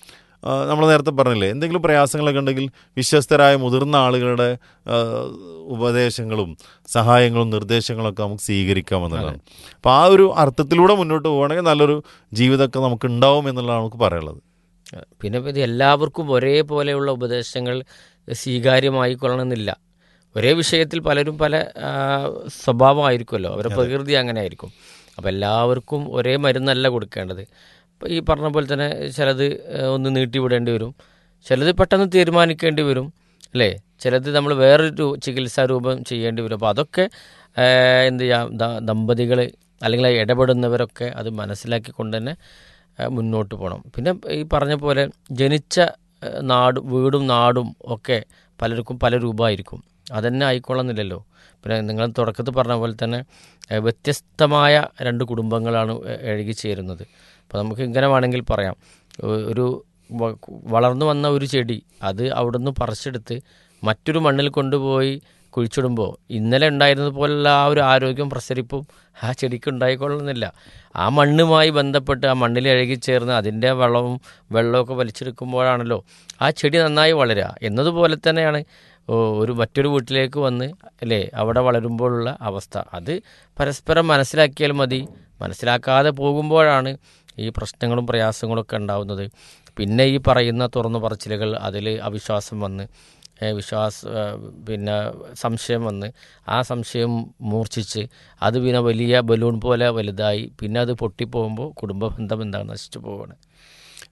നമ്മൾ നേരത്തെ പറഞ്ഞില്ലേ എന്തെങ്കിലും പ്രയാസങ്ങളൊക്കെ ഉണ്ടെങ്കിൽ വിശ്വസ്തരായ മുതിർന്ന ആളുകളുടെ ആ, ഉപദേശങ്ങളും സഹായങ്ങളും നിർദ്ദേശങ്ങളൊക്കെ നമുക്ക് സ്വീകരിക്കാമെന്നുള്ളതാണ് അപ്പോൾ ആ ഒരു അർത്ഥത്തിലൂടെ മുന്നോട്ട് പോവുകയാണെങ്കിൽ നല്ലൊരു ജീവിതമൊക്കെ നമുക്ക് ഉണ്ടാവും എന്നുള്ളതാണ് നമുക്ക് പറയാനുള്ളത് പിന്നെ ഇത് എല്ലാവർക്കും ഒരേപോലെയുള്ള ഉപദേശങ്ങൾ സ്വീകാര്യമായി കൊള്ളണമെന്നില്ല ഒരേ വിഷയത്തിൽ പലരും പല ആ, സ്വഭാവമായിരിക്കുമല്ലോ അവരുടെ പ്രകൃതി അങ്ങനെ ആയിരിക്കും അപ്പോൾ എല്ലാവർക്കും ഒരേ മരുന്നല്ല കൊടുക്കേണ്ടത് ഇപ്പോൾ ഈ പറഞ്ഞ പോലെ തന്നെ ചിലത് ആ, ഒന്ന് നീട്ടിവിടേണ്ടി വരും ചിലത് പെട്ടെന്ന് തീരുമാനിക്കേണ്ടി വരും അല്ലേ ചിലത് നമ്മൾ വേറൊരു രൂ- ചികിത്സാ രൂപം ചെയ്യേണ്ടി വരും അപ്പോൾ അതൊക്കെ ആ, എന്ത് ചെയ്യാം ദമ്പതികൾ അല്ലെങ്കിൽ ആ ഇടപെടുന്നവരൊക്കെ അത് മനസ്സിലാക്കിക്കൊണ്ട് തന്നെ ആ, മുന്നോട്ട് പോകണം പിന്നെ ഈ പറഞ്ഞ പോലെ ജനിച്ച ആ, നാട് വീടും നാടും ഒക്കെ പലർക്കും പല രൂപമായിരിക്കും അതന്നെ ആയിക്കൊള്ളുന്നില്ലല്ലോ പിന്നെ നിങ്ങൾ തുടക്കത്തിൽ പറഞ്ഞ പോലെ തന്നെ ആ, വ്യത്യസ്തമായ രണ്ട് കുടുംബങ്ങളാണ് എഴുകി ചേരുന്നത് അപ്പോൾ നമുക്ക് ഇങ്ങനെ വേണമെങ്കിൽ പറയാം ഒ- ഒരു വ- വളർന്നു വന്ന ഒരു ചെടി അത് അവിടുന്ന് പറിച്ചെടുത്ത് മറ്റൊരു മണ്ണിൽ കൊണ്ടുപോയി കുഴിച്ചിടുമ്പോൾ ഇന്നലെ ഉണ്ടായിരുന്നത് പോലുള്ള ആ ഒരു ആരോഗ്യം പ്രസരിപ്പും ആ ചെടിക്ക് ഉണ്ടായിക്കൊള്ളുന്നില്ല ആ മണ്ണുമായി ബന്ധപ്പെട്ട് ആ മണ്ണിൽ ഇഴകിച്ചേർന്ന് അതിൻ്റെ വളവും വെള്ളമൊക്കെ വലിച്ചെടുക്കുമ്പോഴാണല്ലോ ആ ചെടി നന്നായി വളരുക എന്നതുപോലെ തന്നെയാണ് ഓ, ഒരു മറ്റൊരു വീട്ടിലേക്ക് വന്ന് അല്ലേ അവിടെ വളരുമ്പോഴുള്ള അവസ്ഥ അത് പരസ്പരം മനസ്സിലാക്കിയാൽ മതി മനസ്സിലാക്കാതെ പോകുമ്പോഴാണ് ഈ പ്രശ്നങ്ങളും പ്രയാസങ്ങളൊക്കെ ഉണ്ടാവുന്നത് പിന്നെ ഈ പറയുന്ന തുറന്നു പറച്ചിലുകൾ അതിൽ അവിശ്വാസം വന്ന് ഏ, വിശ്വാസ ഏ, പിന്നെ സംശയം വന്ന് ആ സംശയം മൂർച്ഛിച്ച് അത് പിന്നെ വലിയ ബലൂൺ പോലെ വലുതായി പിന്നെ അത് പൊട്ടിപ്പോകുമ്പോൾ കുടുംബ ബന്ധം എന്താണ് നശിച്ചു പോവുകയാണ്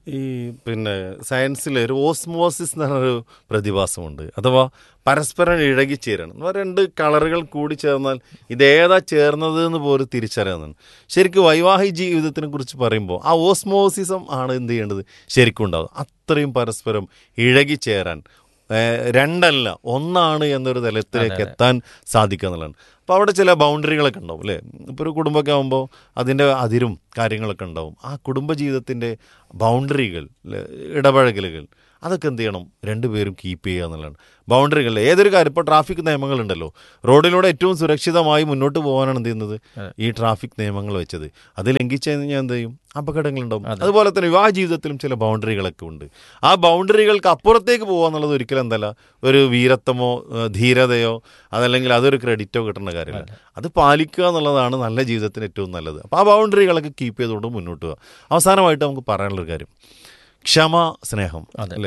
ഈ പിന്നെ സയൻസിൽ ഒരു ഓസ്മോസിസ് എന്ന് പറഞ്ഞൊരു പ്രതിഭാസമുണ്ട് അഥവാ പരസ്പരം ഇഴകിച്ചേരണം എന്ന് പറഞ്ഞാൽ രണ്ട് കളറുകൾ കൂടി ചേർന്നാൽ ഇതേതാ ചേർന്നത് എന്ന് പോലും തിരിച്ചറിയാവുന്നതാണ് ശരിക്കും വൈവാഹിക ജീവിതത്തിനെ കുറിച്ച് പറയുമ്പോൾ ആ ഓസ്മോസിസം ആണ് എന്ത് ചെയ്യേണ്ടത് ശരിക്കും ഉണ്ടാവും അത്രയും പരസ്പരം ഇഴകിച്ചേരാൻ ഏഹ്, രണ്ടല്ല ഒന്നാണ് എന്നൊരു തലത്തിലേക്ക് എത്താൻ സാധിക്കുക എന്നുള്ളതാണ് അപ്പോൾ അവിടെ ചില ബൗണ്ടറികളൊക്കെ ഉണ്ടാവും അല്ലേ ഇപ്പോൾ ഒരു കുടുംബമൊക്കെ ആകുമ്പോൾ അതിൻ്റെ അതിരും കാര്യങ്ങളൊക്കെ ഉണ്ടാവും ആ കുടുംബജീവിതത്തിൻ്റെ ബൗണ്ടറികൾ ല്ലേ, ഇടപഴകലുകൾ അതൊക്കെ എന്ത് ചെയ്യണം രണ്ടുപേരും കീപ്പ് ചെയ്യുക എന്നുള്ളതാണ് ബൗണ്ടറികൾ ഏതൊരു കാര്യം ഇപ്പോൾ ട്രാഫിക് നിയമങ്ങളുണ്ടല്ലോ റോഡിലൂടെ ഏറ്റവും സുരക്ഷിതമായി മുന്നോട്ട് പോകാനാണ് എന്ത് ചെയ്യുന്നത് ഈ ട്രാഫിക് നിയമങ്ങൾ വെച്ചത് അത് ലംഘിച്ചു കഴിഞ്ഞാൽ എന്ത് ചെയ്യും അപകടങ്ങളുണ്ടാവും അതുപോലെ തന്നെ വിവാഹ ജീവിതത്തിലും ചില ബൗണ്ടറികളൊക്കെ ഉണ്ട് ആ ബൗണ്ടറികൾക്ക് അപ്പുറത്തേക്ക് പോകുക എന്നുള്ളത് ഒരിക്കലും എന്തല്ല ഒരു വീരത്വമോ ഏഹ്, ധീരതയോ അതല്ലെങ്കിൽ അതൊരു ക്രെഡിറ്റോ കിട്ടുന്ന കാര്യമല്ല അത് പാലിക്കുക എന്നുള്ളതാണ് നല്ല ജീവിതത്തിന് ഏറ്റവും നല്ലത് അപ്പോൾ ആ ബൗണ്ടറികളൊക്കെ കീപ്പ് ചെയ്തുകൊണ്ട് മുന്നോട്ട് പോവുക അവസാനമായിട്ട് നമുക്ക് പറയാനുള്ളൊരു കാര്യം ക്ഷമ സ്നേഹം അല്ലേ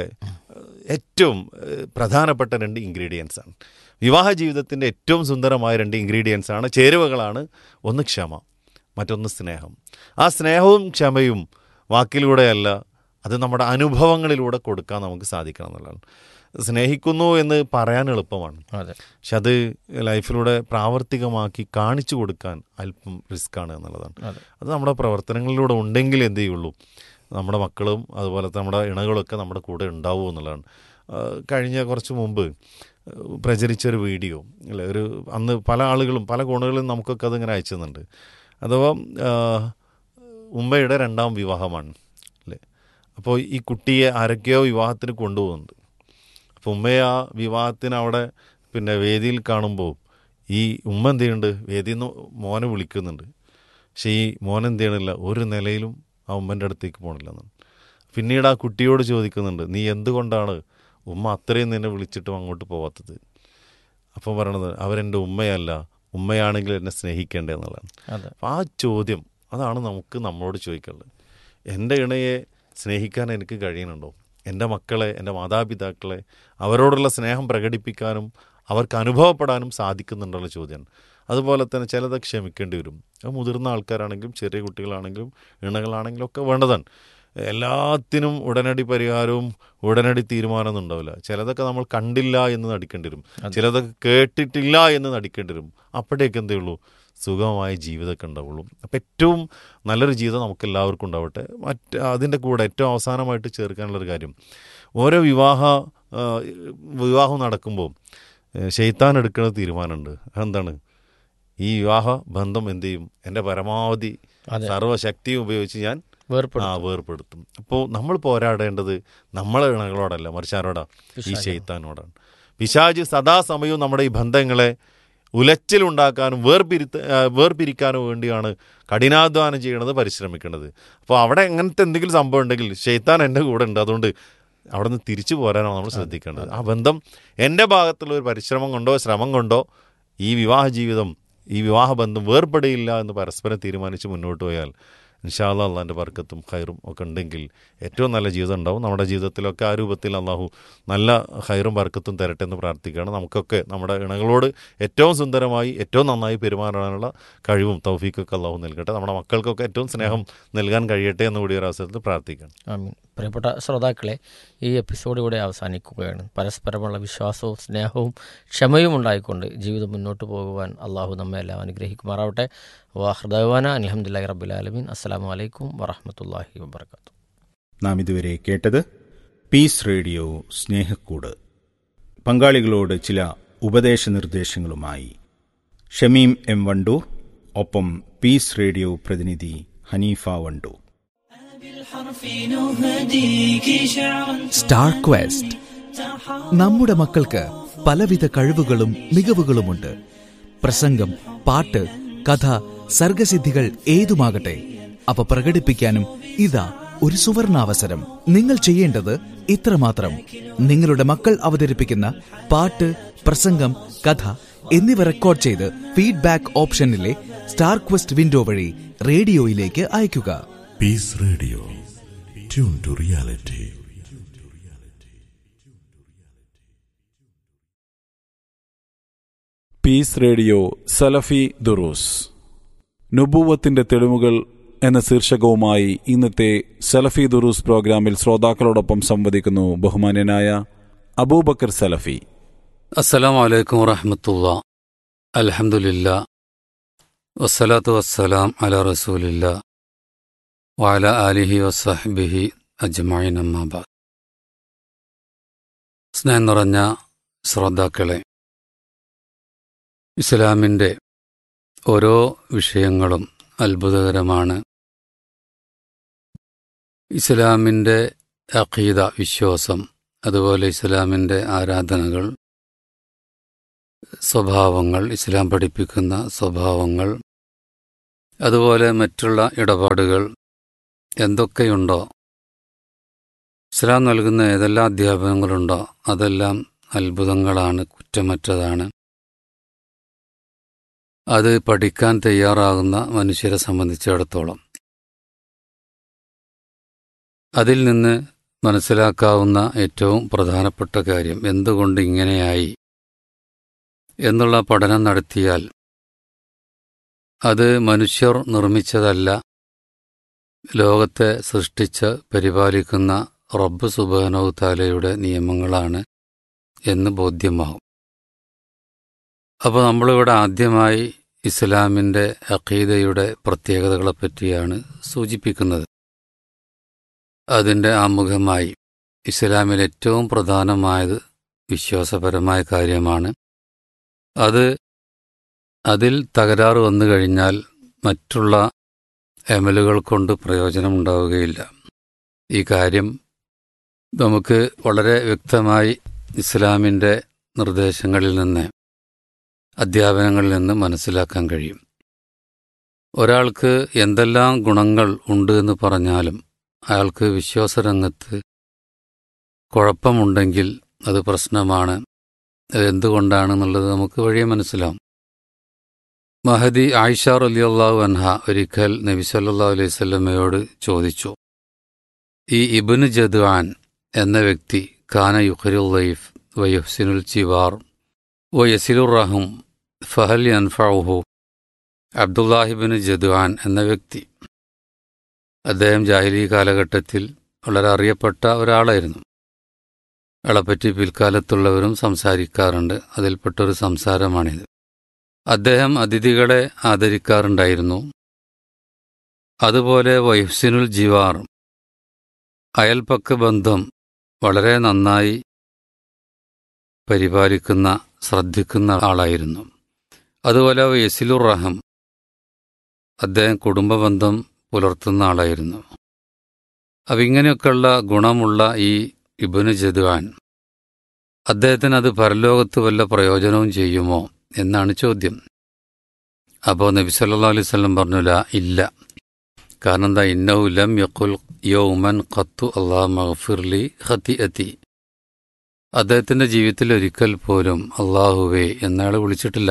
ഏറ്റവും ഏഹ്, പ്രധാനപ്പെട്ട രണ്ട് ഇൻഗ്രീഡിയൻസ് ആണ് വിവാഹ ജീവിതത്തിൻ്റെ ഏറ്റവും സുന്ദരമായ രണ്ട് ഇൻഗ്രീഡിയൻസ് ആണ് ചേരുവകളാണ് ഒന്ന് ക്ഷമ മറ്റൊന്ന് സ്നേഹം ആ സ്നേഹവും ക്ഷമയും വാക്കിലൂടെയല്ല അത് നമ്മുടെ അനുഭവങ്ങളിലൂടെ കൊടുക്കാൻ നമുക്ക് സാധിക്കണം എന്നുള്ളതാണ് സ്നേഹിക്കുന്നു എന്ന് പറയാൻ എളുപ്പമാണ് അതെ പക്ഷെ അത് ലൈഫിലൂടെ പ്രാവർത്തികമാക്കി കാണിച്ചു കൊടുക്കാൻ അല്പം റിസ്ക്കാണ് എന്നുള്ളതാണ് അതെ. അത് നമ്മുടെ പ്രവർത്തനങ്ങളിലൂടെ ഉണ്ടെങ്കിൽ എന്ത് ചെയ്യുള്ളൂ നമ്മുടെ മക്കളും അതുപോലെ നമ്മുടെ ഇണകളൊക്കെ നമ്മുടെ കൂടെ ഉണ്ടാവും എന്നുള്ളതാണ് ആ, കഴിഞ്ഞ കുറച്ച് മുമ്പ് പ്രചരിച്ചൊരു വീഡിയോ അല്ലെ ഒരു അന്ന് പല ആളുകളും പല കോണുകളിലും നമുക്കൊക്കെ അതിങ്ങനെ അയച്ചു തന്നുണ്ട് അഥവാ ആ, ഉമ്മയുടെ രണ്ടാം വിവാഹമാണ് അല്ലേ അപ്പോൾ ഈ കുട്ടിയെ ആരൊക്കെയോ വിവാഹത്തിന് കൊണ്ടുപോകുന്നുണ്ട് അപ്പോൾ ഉമ്മയെ ആ വിവാഹത്തിന് അവിടെ പിന്നെ വേദിയിൽ കാണുമ്പോൾ ഈ ഉമ്മ എന്ത് ചെയ്യുന്നുണ്ട് വേദിയിൽ നിന്ന് മോനെ വിളിക്കുന്നുണ്ട് പക്ഷേ ഈ മോൻ എന്ത് ചെയ്യണില്ല ഒരു നിലയിലും ആ ഉമ്മൻ്റെ അടുത്തേക്ക് പോകണില്ല എന്നാണ് പിന്നീട് ആ കുട്ടിയോട് ചോദിക്കുന്നുണ്ട് നീ എന്തുകൊണ്ടാണ് ഉമ്മ അത്രയും നിന്നെ വിളിച്ചിട്ടും അങ്ങോട്ട് പോവാത്തത് അപ്പം പറയണത് അവരെൻ്റെ ഉമ്മയല്ല ഉമ്മയാണെങ്കിൽ എന്നെ സ്നേഹിക്കേണ്ടത് എന്നുള്ളതാണ് അതെ അപ്പോൾ ആ ചോദ്യം അതാണ് നമുക്ക് നമ്മളോട് ചോദിക്കേണ്ടത് എൻ്റെ ഇണയെ സ്നേഹിക്കാൻ എനിക്ക് കഴിയുന്നുണ്ടോ എൻ്റെ മക്കളെ എൻ്റെ മാതാപിതാക്കളെ അവരോടുള്ള സ്നേഹം പ്രകടിപ്പിക്കാനും അവർക്ക് അനുഭവപ്പെടാനും സാധിക്കുന്നുണ്ടുള്ള ചോദ്യമാണ് അതുപോലെ തന്നെ ചിലത് ക്ഷമിക്കേണ്ടി വരും അത് മുതിർന്ന ആൾക്കാരാണെങ്കിലും ചെറിയ കുട്ടികളാണെങ്കിലും ഇണകളാണെങ്കിലും ഒക്കെ വേണ്ടതാണ് എല്ലാത്തിനും ഉടനടി പരിഹാരവും ഉടനടി തീരുമാനമൊന്നും ഉണ്ടാവില്ല ചിലതൊക്കെ നമ്മൾ കണ്ടില്ല എന്ന് നടിക്കേണ്ടി വരും ചിലതൊക്കെ കേട്ടിട്ടില്ല എന്ന് നടിക്കേണ്ടി വരും അപ്പോഴേക്ക് എന്തേ ഉള്ളൂ സുഖമായ ജീവിതമൊക്കെ ഉണ്ടാവുള്ളൂ അപ്പം ഏറ്റവും നല്ലൊരു ജീവിതം നമുക്ക് എല്ലാവർക്കും ഉണ്ടാവട്ടെ മറ്റ് അതിൻ്റെ കൂടെ ഏറ്റവും അവസാനമായിട്ട് ചേർക്കാനുള്ളൊരു കാര്യം ഓരോ വിവാഹ ആ, വിവാഹം നടക്കുമ്പോൾ ഷെയ്ത്താൻ എടുക്കുന്ന തീരുമാനമുണ്ട് അതെന്താണ് ഈ വിവാഹ ബന്ധം എന്ത് ചെയ്യും എൻ്റെ പരമാവധി അതെ. സർവ്വശക്തിയും ഉപയോഗിച്ച് ഞാൻ വേർപ്പെടും ആ വേർപ്പെടുത്തും അപ്പോൾ നമ്മൾ പോരാടേണ്ടത് നമ്മളെ ഇണകളോടല്ല മറിച്ച് ആരോടാ ഈ ഷെയ്ത്താനോടാണ് പിശാജ് സദാസമയവും നമ്മുടെ ഈ ബന്ധങ്ങളെ ഉലച്ചിലുണ്ടാക്കാനും വേർപിരുത്ത ആ, വേർപിരിക്കാനും വേണ്ടിയാണ് കഠിനാധ്വാനം ചെയ്യണത് പരിശ്രമിക്കുന്നത് അപ്പോൾ അവിടെ എങ്ങനത്തെ എന്തെങ്കിലും സംഭവം ഉണ്ടെങ്കിൽ ഷെയ്ത്താൻ എൻ്റെ കൂടെ ഉണ്ട് അതുകൊണ്ട് അവിടെ നിന്ന് തിരിച്ചു പോരാനാണ് നമ്മൾ ശ്രദ്ധിക്കേണ്ടത് ആ ബന്ധം എൻ്റെ ഭാഗത്തുള്ള ഒരു പരിശ്രമം കൊണ്ടോ ശ്രമം കൊണ്ടോ ഈ വിവാഹ ജീവിതം ഈ വിവാഹ ബന്ധം വേർപെടില്ല എന്ന് പരസ്പരം തീരുമാനിച്ച് മുന്നോട്ട് പോയാൽ ഇൻഷാല്ല അള്ളാൻ്റെ ബർക്കത്തും ഖൈറും ഒക്കെ ഉണ്ടെങ്കിൽ ഏറ്റവും നല്ല ജീവിതം ഉണ്ടാവും നമ്മുടെ ജീവിതത്തിലൊക്കെ ആ രൂപത്തിൽ അള്ളാഹു നല്ല ഖൈറും ബർക്കത്തും തരട്ടെ എന്ന് പ്രാർത്ഥിക്കുകയാണ് നമുക്കൊക്കെ നമ്മുടെ ഇണകളോട് ഏറ്റവും സുന്ദരമായി ഏറ്റവും നന്നായി പെരുമാറാനുള്ള കഴിവും തൗഫീക്കൊക്കെ അള്ളാഹു നൽകട്ടെ നമ്മുടെ മക്കൾക്കൊക്കെ ഏറ്റവും സ്നേഹം നൽകാൻ കഴിയട്ടെ എന്ന് കൂടി ഒരു അവസരത്തിൽ പ്രാർത്ഥിക്കണം ആമീൻ പ്രിയപ്പെട്ട ശ്രോതാക്കളെ ഈ എപ്പിസോഡ് ഇവിടെ അവസാനിക്കുകയാണ് പരസ്പരമുള്ള വിശ്വാസവും സ്നേഹവും ക്ഷമയും ഉണ്ടായിക്കൊണ്ട് ജീവിതം മുന്നോട്ട് പോകുവാൻ അള്ളാഹു നമ്മെ എല്ലാം അനുഗ്രഹിക്കുമാറാവട്ടെ വാഹൃദവാന അലഹമുല്ലാ റബുലാലമീൻ അസ്സാം വലൈക്കും വറഹമത്തല്ലാഹി വാബർക്കാത്തു നാം ഇതുവരെ കേട്ടത് പീസ് റേഡിയോ സ്നേഹക്കൂട് പങ്കാളികളോട് ചില ഉപദേശ നിർദ്ദേശങ്ങളുമായി ഷമീം എം വണ്ടൂർ ഒപ്പം പീസ് റേഡിയോ പ്രതിനിധി ഹനീഫ വണ്ടൂർ സ്റ്റാർ ക്വസ്റ്റ് നമ്മുടെ മക്കൾക്ക് പലവിധ കഴിവുകളും മികവുകളുമുണ്ട് പ്രസംഗം പാട്ട് കഥ സർഗസിദ്ധികൾ ഏതുമാകട്ടെ അവ പ്രകടിപ്പിക്കാനും ഇതാ ഒരു സുവർണാവസരം നിങ്ങൾ ചെയ്യേണ്ടത് ഇത്രമാത്രം നിങ്ങളുടെ മക്കൾ അവതരിപ്പിക്കുന്ന പാട്ട് പ്രസംഗം കഥ എന്നിവ റെക്കോർഡ് ചെയ്ത് ഫീഡ്ബാക്ക് ഓപ്ഷനിലെ സ്റ്റാർ ക്വസ്റ്റ് വിൻഡോ വഴി റേഡിയോയിലേക്ക് അയയ്ക്കുക Peace Radio. Tune to reality. Peace radio സലഫി ദുറൂസ് നുബൂവത്തിന്റെ തെളിവുകൾ എന്ന ശീർഷകവുമായി ഇന്നത്തെ സലഫി ദുറൂസ് പ്രോഗ്രാമിൽ ശ്രോതാക്കളോടൊപ്പം സംവദിക്കുന്നു ബഹുമാന്യനായ അബൂബക്കർ സലഫി അസ്സലാമു അലൈക്കും വറഹമത്തുള്ള അൽഹംദുലില്ല വസ്സലാത്തു വസ്സലാം അല റസൂലില്ല വഅല ആലിഹി വസഹ്ബിഹി അജ്മഈൻ അമ്മാബാദ് സ്നേഹം നിറഞ്ഞ ശ്രോതാക്കളെ ഇസ്ലാമിൻ്റെ ഓരോ വിഷയങ്ങളും അത്ഭുതകരമാണ് ഇസ്ലാമിൻ്റെ അഖീദ വിശ്വാസം അതുപോലെ ഇസ്ലാമിൻ്റെ ആരാധനകൾ സ്വഭാവങ്ങൾ ഇസ്ലാം പഠിപ്പിക്കുന്ന സ്വഭാവങ്ങൾ അതുപോലെ മറ്റുള്ള ഇടപാടുകൾ എന്തൊക്കെയുണ്ടോ ഇസ്ലാം നൽകുന്ന ഏതെല്ലാം അധ്യാപനങ്ങളുണ്ടോ അതെല്ലാം അത്ഭുതങ്ങളാണ് കുറ്റമറ്റതാണ് അത് പഠിക്കാൻ തയ്യാറാകുന്ന മനുഷ്യരെ സംബന്ധിച്ചിടത്തോളം അതിൽ നിന്ന് മനസ്സിലാക്കാവുന്ന ഏറ്റവും പ്രധാനപ്പെട്ട കാര്യം എന്തുകൊണ്ട് ഇങ്ങനെയായി എന്നുള്ള പഠനം നടത്തിയാൽ അത് മനുഷ്യർ നിർമ്മിച്ചതല്ല ലോകത്തെ സൃഷ്ടിച്ച് പരിപാലിക്കുന്ന റബ്ബ് സുബാനവ് താലയുടെ നിയമങ്ങളാണ് എന്ന് ബോധ്യമാവും അപ്പോൾ നമ്മളിവിടെ ആദ്യമായി ഇസ്ലാമിൻ്റെ അഖീദയുടെ പ്രത്യേകതകളെ പറ്റിയാണ് സൂചിപ്പിക്കുന്നത് അതിൻ്റെ ആമുഖമായി ഇസ്ലാമിൽ ഏറ്റവും പ്രധാനമായത് വിശ്വാസപരമായ കാര്യമാണ് അത് അതിൽ തകരാറ് വന്നു കഴിഞ്ഞാൽ മറ്റുള്ള എമലുകൾ കൊണ്ട് പ്രയോജനമുണ്ടാവുകയില്ല ഈ കാര്യം നമുക്ക് വളരെ വ്യക്തമായി ഇസ്ലാമിൻ്റെ നിർദ്ദേശങ്ങളിൽ നിന്ന് അധ്യാപനങ്ങളിൽ നിന്ന് മനസ്സിലാക്കാൻ കഴിയും ഒരാൾക്ക് എന്തെല്ലാം ഗുണങ്ങൾ ഉണ്ട് എന്ന് പറഞ്ഞാലും അയാൾക്ക് വിശ്വാസരംഗത്ത് കുഴപ്പമുണ്ടെങ്കിൽ അത് പ്രശ്നമാണ് അതെന്തുകൊണ്ടാണെന്നുള്ളത് നമുക്ക് വഴിയെ മനസ്സിലാവും മഹദി ആയിഷ റലിയല്ലാഹു അൻഹ ഒരിക്കൽ നബി സല്ലാ അലൈഹി സ്വല്ലമ്മയോട് ചോദിച്ചു ഈ ഇബിന് ജദ്വാൻ എന്ന വ്യക്തി ഖാന യുഖരുൽ ലൈഫ് വയുഹ്സിനുൽ ചിവാർ വയസിലുർ റഹും ഫഹൽ അൻഫാഹു അബ്ദുല്ലാഹിബിന് ജദ്വാൻ എന്ന വ്യക്തി അദ്ദേഹം ജാഹിലി കാലഘട്ടത്തിൽ വളരെ അറിയപ്പെട്ട ഒരാളായിരുന്നു അയാളെപ്പറ്റി പിൽക്കാലത്തുള്ളവരും സംസാരിക്കാറുണ്ട് അതിൽപ്പെട്ടൊരു സംസാരമാണിത് അദ്ദേഹം അതിഥികളെ ആദരിക്കാറുണ്ടായിരുന്നു അതുപോലെ വൈഹ്സിനുൽ ജിവാർ അയൽപക്ക ബന്ധം വളരെ നന്നായി പരിപാലിക്കുന്ന ശ്രദ്ധിക്കുന്ന ആളായിരുന്നു അതുപോലെ യസിലുർ റഹം അദ്ദേഹം കുടുംബബന്ധം പുലർത്തുന്ന ആളായിരുന്നു അപ്പം ഇങ്ങനെയൊക്കെയുള്ള ഗുണമുള്ള ഈ ഇബനു ജദ്വാൻ അദ്ദേഹത്തിന് അത് പരലോകത്ത് വല്ല പ്രയോജനവും ചെയ്യുമോ എന്നാണ് ചോദ്യം അപ്പോൾ നബി സല്ലാ അലൈഹി സ്വലം പറഞ്ഞില്ല ഇല്ല കാരണം എന്താ ഇന്നഹു ലം യഖുൽ യൗമൻ ഖത്തു അള്ളാഹ് മഗ്ഫിർലി ഹത്തി അത്തി അദ്ദേഹത്തിന്റെ ജീവിതത്തിൽ ഒരിക്കൽ പോലും അള്ളാഹുവേ എന്നയാൾ വിളിച്ചിട്ടില്ല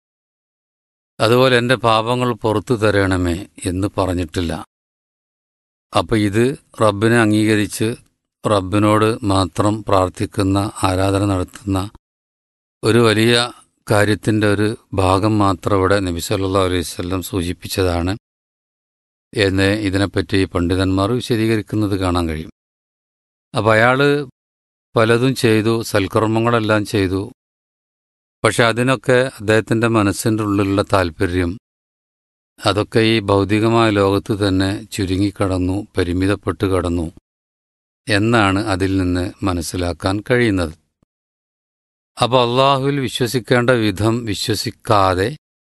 അതുപോലെ എൻ്റെ പാപങ്ങൾ പുറത്തു തരണമേ എന്ന് പറഞ്ഞിട്ടില്ല അപ്പൊ ഇത് റബ്ബിനെ അംഗീകരിച്ച് റബ്ബിനോട് മാത്രം പ്രാർത്ഥിക്കുന്ന ആരാധന നടത്തുന്ന ഒരു വലിയ കാര്യത്തിൻ്റെ ഒരു ഭാഗം മാത്രം ഇവിടെ നബി സല്ലാ അലൈഹി വല്ലം സൂചിപ്പിച്ചതാണ് എന്ന് ഇതിനെപ്പറ്റി പണ്ഡിതന്മാർ വിശദീകരിക്കുന്നത് കാണാൻ കഴിയും അപ്പം അയാൾ പലതും ചെയ്തു സൽക്കർമ്മങ്ങളെല്ലാം ചെയ്തു പക്ഷെ അതിനൊക്കെ അദ്ദേഹത്തിൻ്റെ മനസ്സിൻ്റെ ഉള്ളിലുള്ള താല്പര്യം അതൊക്കെ ഈ ഭൗതികമായ ലോകത്ത് തന്നെ ചുരുങ്ങിക്കടന്നു പരിമിതപ്പെട്ട് കടന്നു എന്നാണ് അതിൽ നിന്ന് മനസ്സിലാക്കാൻ കഴിയുന്നത് അപ്പോൾ അള്ളാഹുവിൽ വിശ്വസിക്കേണ്ട വിധം വിശ്വസിക്കാതെ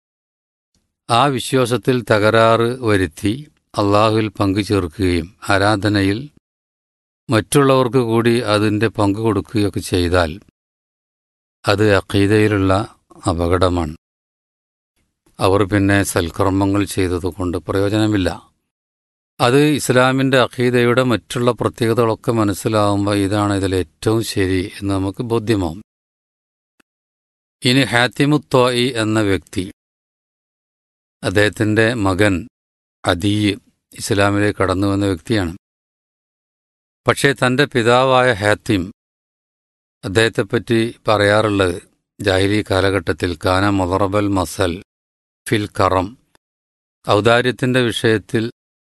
ആ വിശ്വാസത്തിൽ തകരാറ് വരുത്തി അള്ളാഹുവിൽ പങ്കു ചേർക്കുകയും ആരാധനയിൽ മറ്റുള്ളവർക്ക് കൂടി അതിൻ്റെ പങ്കു കൊടുക്കുകയൊക്കെ ചെയ്താൽ അത് അഖീദയിലുള്ള അപകടമാണ് അവർ പിന്നെ സൽക്കർമ്മങ്ങൾ ചെയ്തതുകൊണ്ട് പ്രയോജനമില്ല അത് ഇസ്ലാമിൻ്റെ അഖീദയുടെ മറ്റുള്ള പ്രത്യേകതകളൊക്കെ മനസ്സിലാവുമ്പോൾ ഇതാണ് ഇതിൽ ഏറ്റവും ശരി എന്ന് നമുക്ക് ബോധ്യമാവും ഇനി ഹാത്തിമുത്തോയി എന്ന വ്യക്തി അദ്ദേഹത്തിൻ്റെ മകൻ അദീയ് ഇസ്ലാമിലേക്ക് കടന്നു വന്ന വ്യക്തിയാണ് പക്ഷേ തൻ്റെ പിതാവായ ഹാത്തിം അദ്ദേഹത്തെപ്പറ്റി പറയാറുള്ളത് ജാഹിലി കാലഘട്ടത്തിൽ കാന മൊറബൽ മസൽ ഫിൽ കറം ഔദാര്യത്തിൻ്റെ വിഷയത്തിൽ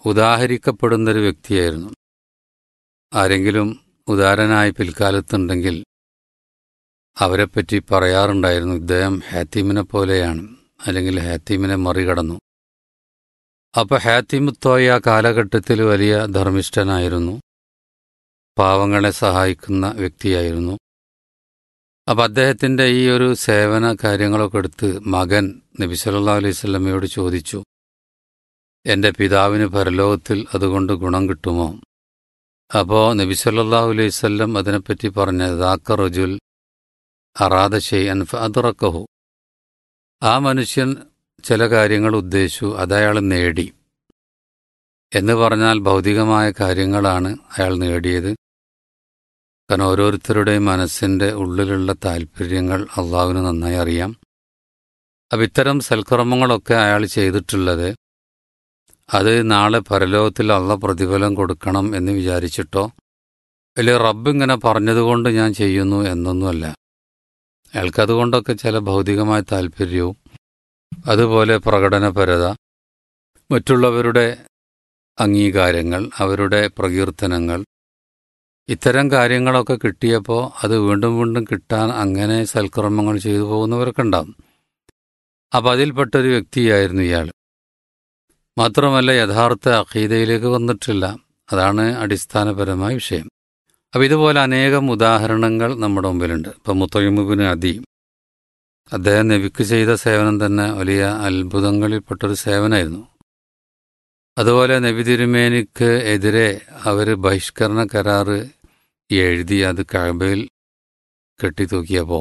ഉദാഹരിക്കപ്പെടുന്നൊരു വ്യക്തിയായിരുന്നു ആരെങ്കിലും ഉദാരനായി പിൽക്കാലത്തുണ്ടെങ്കിൽ അവരെപ്പറ്റി പറയാറുണ്ടായിരുന്നു ഇദ്ദേഹം ഹാത്തീമിനെ പോലെയാണ് അല്ലെങ്കിൽ ഹാത്തീമിനെ മറികടന്നു അപ്പോൾ ഹാത്തിം തോയ ആ കാലഘട്ടത്തിൽ വലിയ ധർമ്മിഷ്ഠനായിരുന്നു പാവങ്ങളെ സഹായിക്കുന്ന വ്യക്തിയായിരുന്നു അപ്പം അദ്ദേഹത്തിൻ്റെ ഈ ഒരു സേവന കാര്യങ്ങളൊക്കെ എടുത്ത് മകൻ നബി സല്ലാ അലൈഹി സ്വലമയോട് ചോദിച്ചു എൻ്റെ പിതാവിന് പരലോകത്തിൽ അതുകൊണ്ട് ഗുണം കിട്ടുമോ അപ്പോൾ നബി സല്ലാഹു അലൈഹി സ്വല്ലം അതിനെപ്പറ്റി പറഞ്ഞ ദാക്ക റജുൽ അറാദ ഷെയ്യൻ ഫഅദറക്കഹു ആ മനുഷ്യൻ ചില കാര്യങ്ങൾ ഉദ്ദേശിച്ചു അതയാൾ നേടി എന്ന് പറഞ്ഞാൽ ഭൗതികമായ കാര്യങ്ങളാണ് അയാൾ നേടിയത് കാരണം ഓരോരുത്തരുടെയും മനസ്സിൻ്റെ ഉള്ളിലുള്ള താല്പര്യങ്ങൾ അള്ളാഹുവിന് നന്നായി അറിയാം അപ്പം ഇത്തരം സൽക്കർമ്മങ്ങളൊക്കെ അയാൾ ചെയ്തിട്ടുള്ളത് അത് നാളെ പരലോകത്തിൽ അള്ള പ്രതിഫലം കൊടുക്കണം എന്ന് വിചാരിച്ചിട്ടോ അല്ലെങ്കിൽ റബ്ബ് ഇങ്ങനെ പറഞ്ഞതുകൊണ്ട് ഞാൻ ചെയ്യുന്നു എന്നൊന്നുമല്ല അയാൾക്കതുകൊണ്ടൊക്കെ ചില ഭൗതികമായ താല്പര്യവും അതുപോലെ പ്രകടനപരത മറ്റുള്ളവരുടെ അംഗീകാരങ്ങൾ അവരുടെ പ്രകീർത്തനങ്ങൾ ഇത്തരം കാര്യങ്ങളൊക്കെ കിട്ടിയപ്പോൾ അത് വീണ്ടും വീണ്ടും കിട്ടാൻ അങ്ങനെ സൽക്കർമ്മങ്ങൾ ചെയ്തു പോകുന്നവരൊക്കെ ഉണ്ടാവും അപ്പം അതിൽപ്പെട്ടൊരു വ്യക്തിയായിരുന്നു ഇയാൾ മാത്രമല്ല യഥാർത്ഥ അഖീദയിലേക്ക് വന്നിട്ടില്ല അതാണ് അടിസ്ഥാനപരമായ വിഷയം അപ്പം ഇതുപോലെ അനേകം ഉദാഹരണങ്ങൾ നമ്മുടെ മുമ്പിലുണ്ട് ഇപ്പം മുത്തയ്മുബിന് അതി അദ്ദേഹം നബിക്ക് ചെയ്ത സേവനം തന്നെ വലിയ അത്ഭുതങ്ങളിൽപ്പെട്ടൊരു സേവനമായിരുന്നു അതുപോലെ നബി തിരുമേനിക്ക് എതിരെ അവർ ബഹിഷ്കരണ കരാറ് എഴുതി അത് കഴബയിൽ കെട്ടിത്തൂക്കിയപ്പോൾ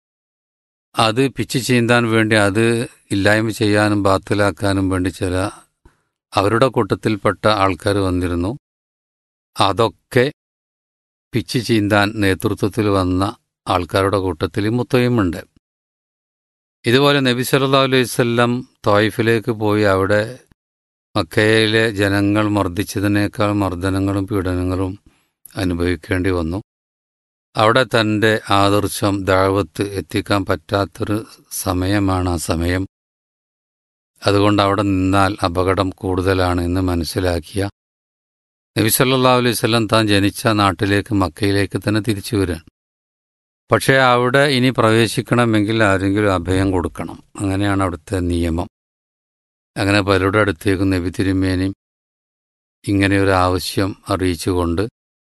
അത് പിച്ചു ചീന്താൻ വേണ്ടി അത് ഇല്ലായ്മ ചെയ്യാനും ബാത്തിലാക്കാനും വേണ്ടി ചില അവരുടെ കൂട്ടത്തിൽപ്പെട്ട ആൾക്കാർ വന്നിരുന്നു അതൊക്കെ പിച്ചു ചീന്താൻ നേതൃത്വത്തിൽ വന്ന ആൾക്കാരുടെ കൂട്ടത്തിൽ മുത്തയുമുണ്ട് ഇതുപോലെ നബി സല്ലാ അലൈഹി വല്ലം തോയിഫിലേക്ക് പോയി അവിടെ മക്കയിലെ ജനങ്ങൾ മർദ്ദിച്ചതിനേക്കാൾ മർദ്ദനങ്ങളും പീഡനങ്ങളും അനുഭവിക്കേണ്ടി വന്നു അവിടെ തൻ്റെ ആദർശം ദാവത്ത് എത്തിക്കാൻ പറ്റാത്തൊരു സമയമാണ് ആ സമയം അതുകൊണ്ട് അവിടെ നിന്നാൽ അപകടം കൂടുതലാണ് എന്ന് മനസ്സിലാക്കിയ നബി സല്ലാ അലൈഹി സ്വലം താൻ ജനിച്ച നാട്ടിലേക്ക് മക്കയിലേക്ക് തന്നെ തിരിച്ചു വരാൻ പക്ഷേ അവിടെ ഇനി പ്രവേശിക്കണമെങ്കിൽ ആരെങ്കിലും അഭയം കൊടുക്കണം അങ്ങനെയാണ് അവിടുത്തെ നിയമം അങ്ങനെ പലരുടെ അടുത്തേക്ക് നബി തിരുമേനി ഇങ്ങനെ ഒരു ആവശ്യം അറിയിച്ചുകൊണ്ട്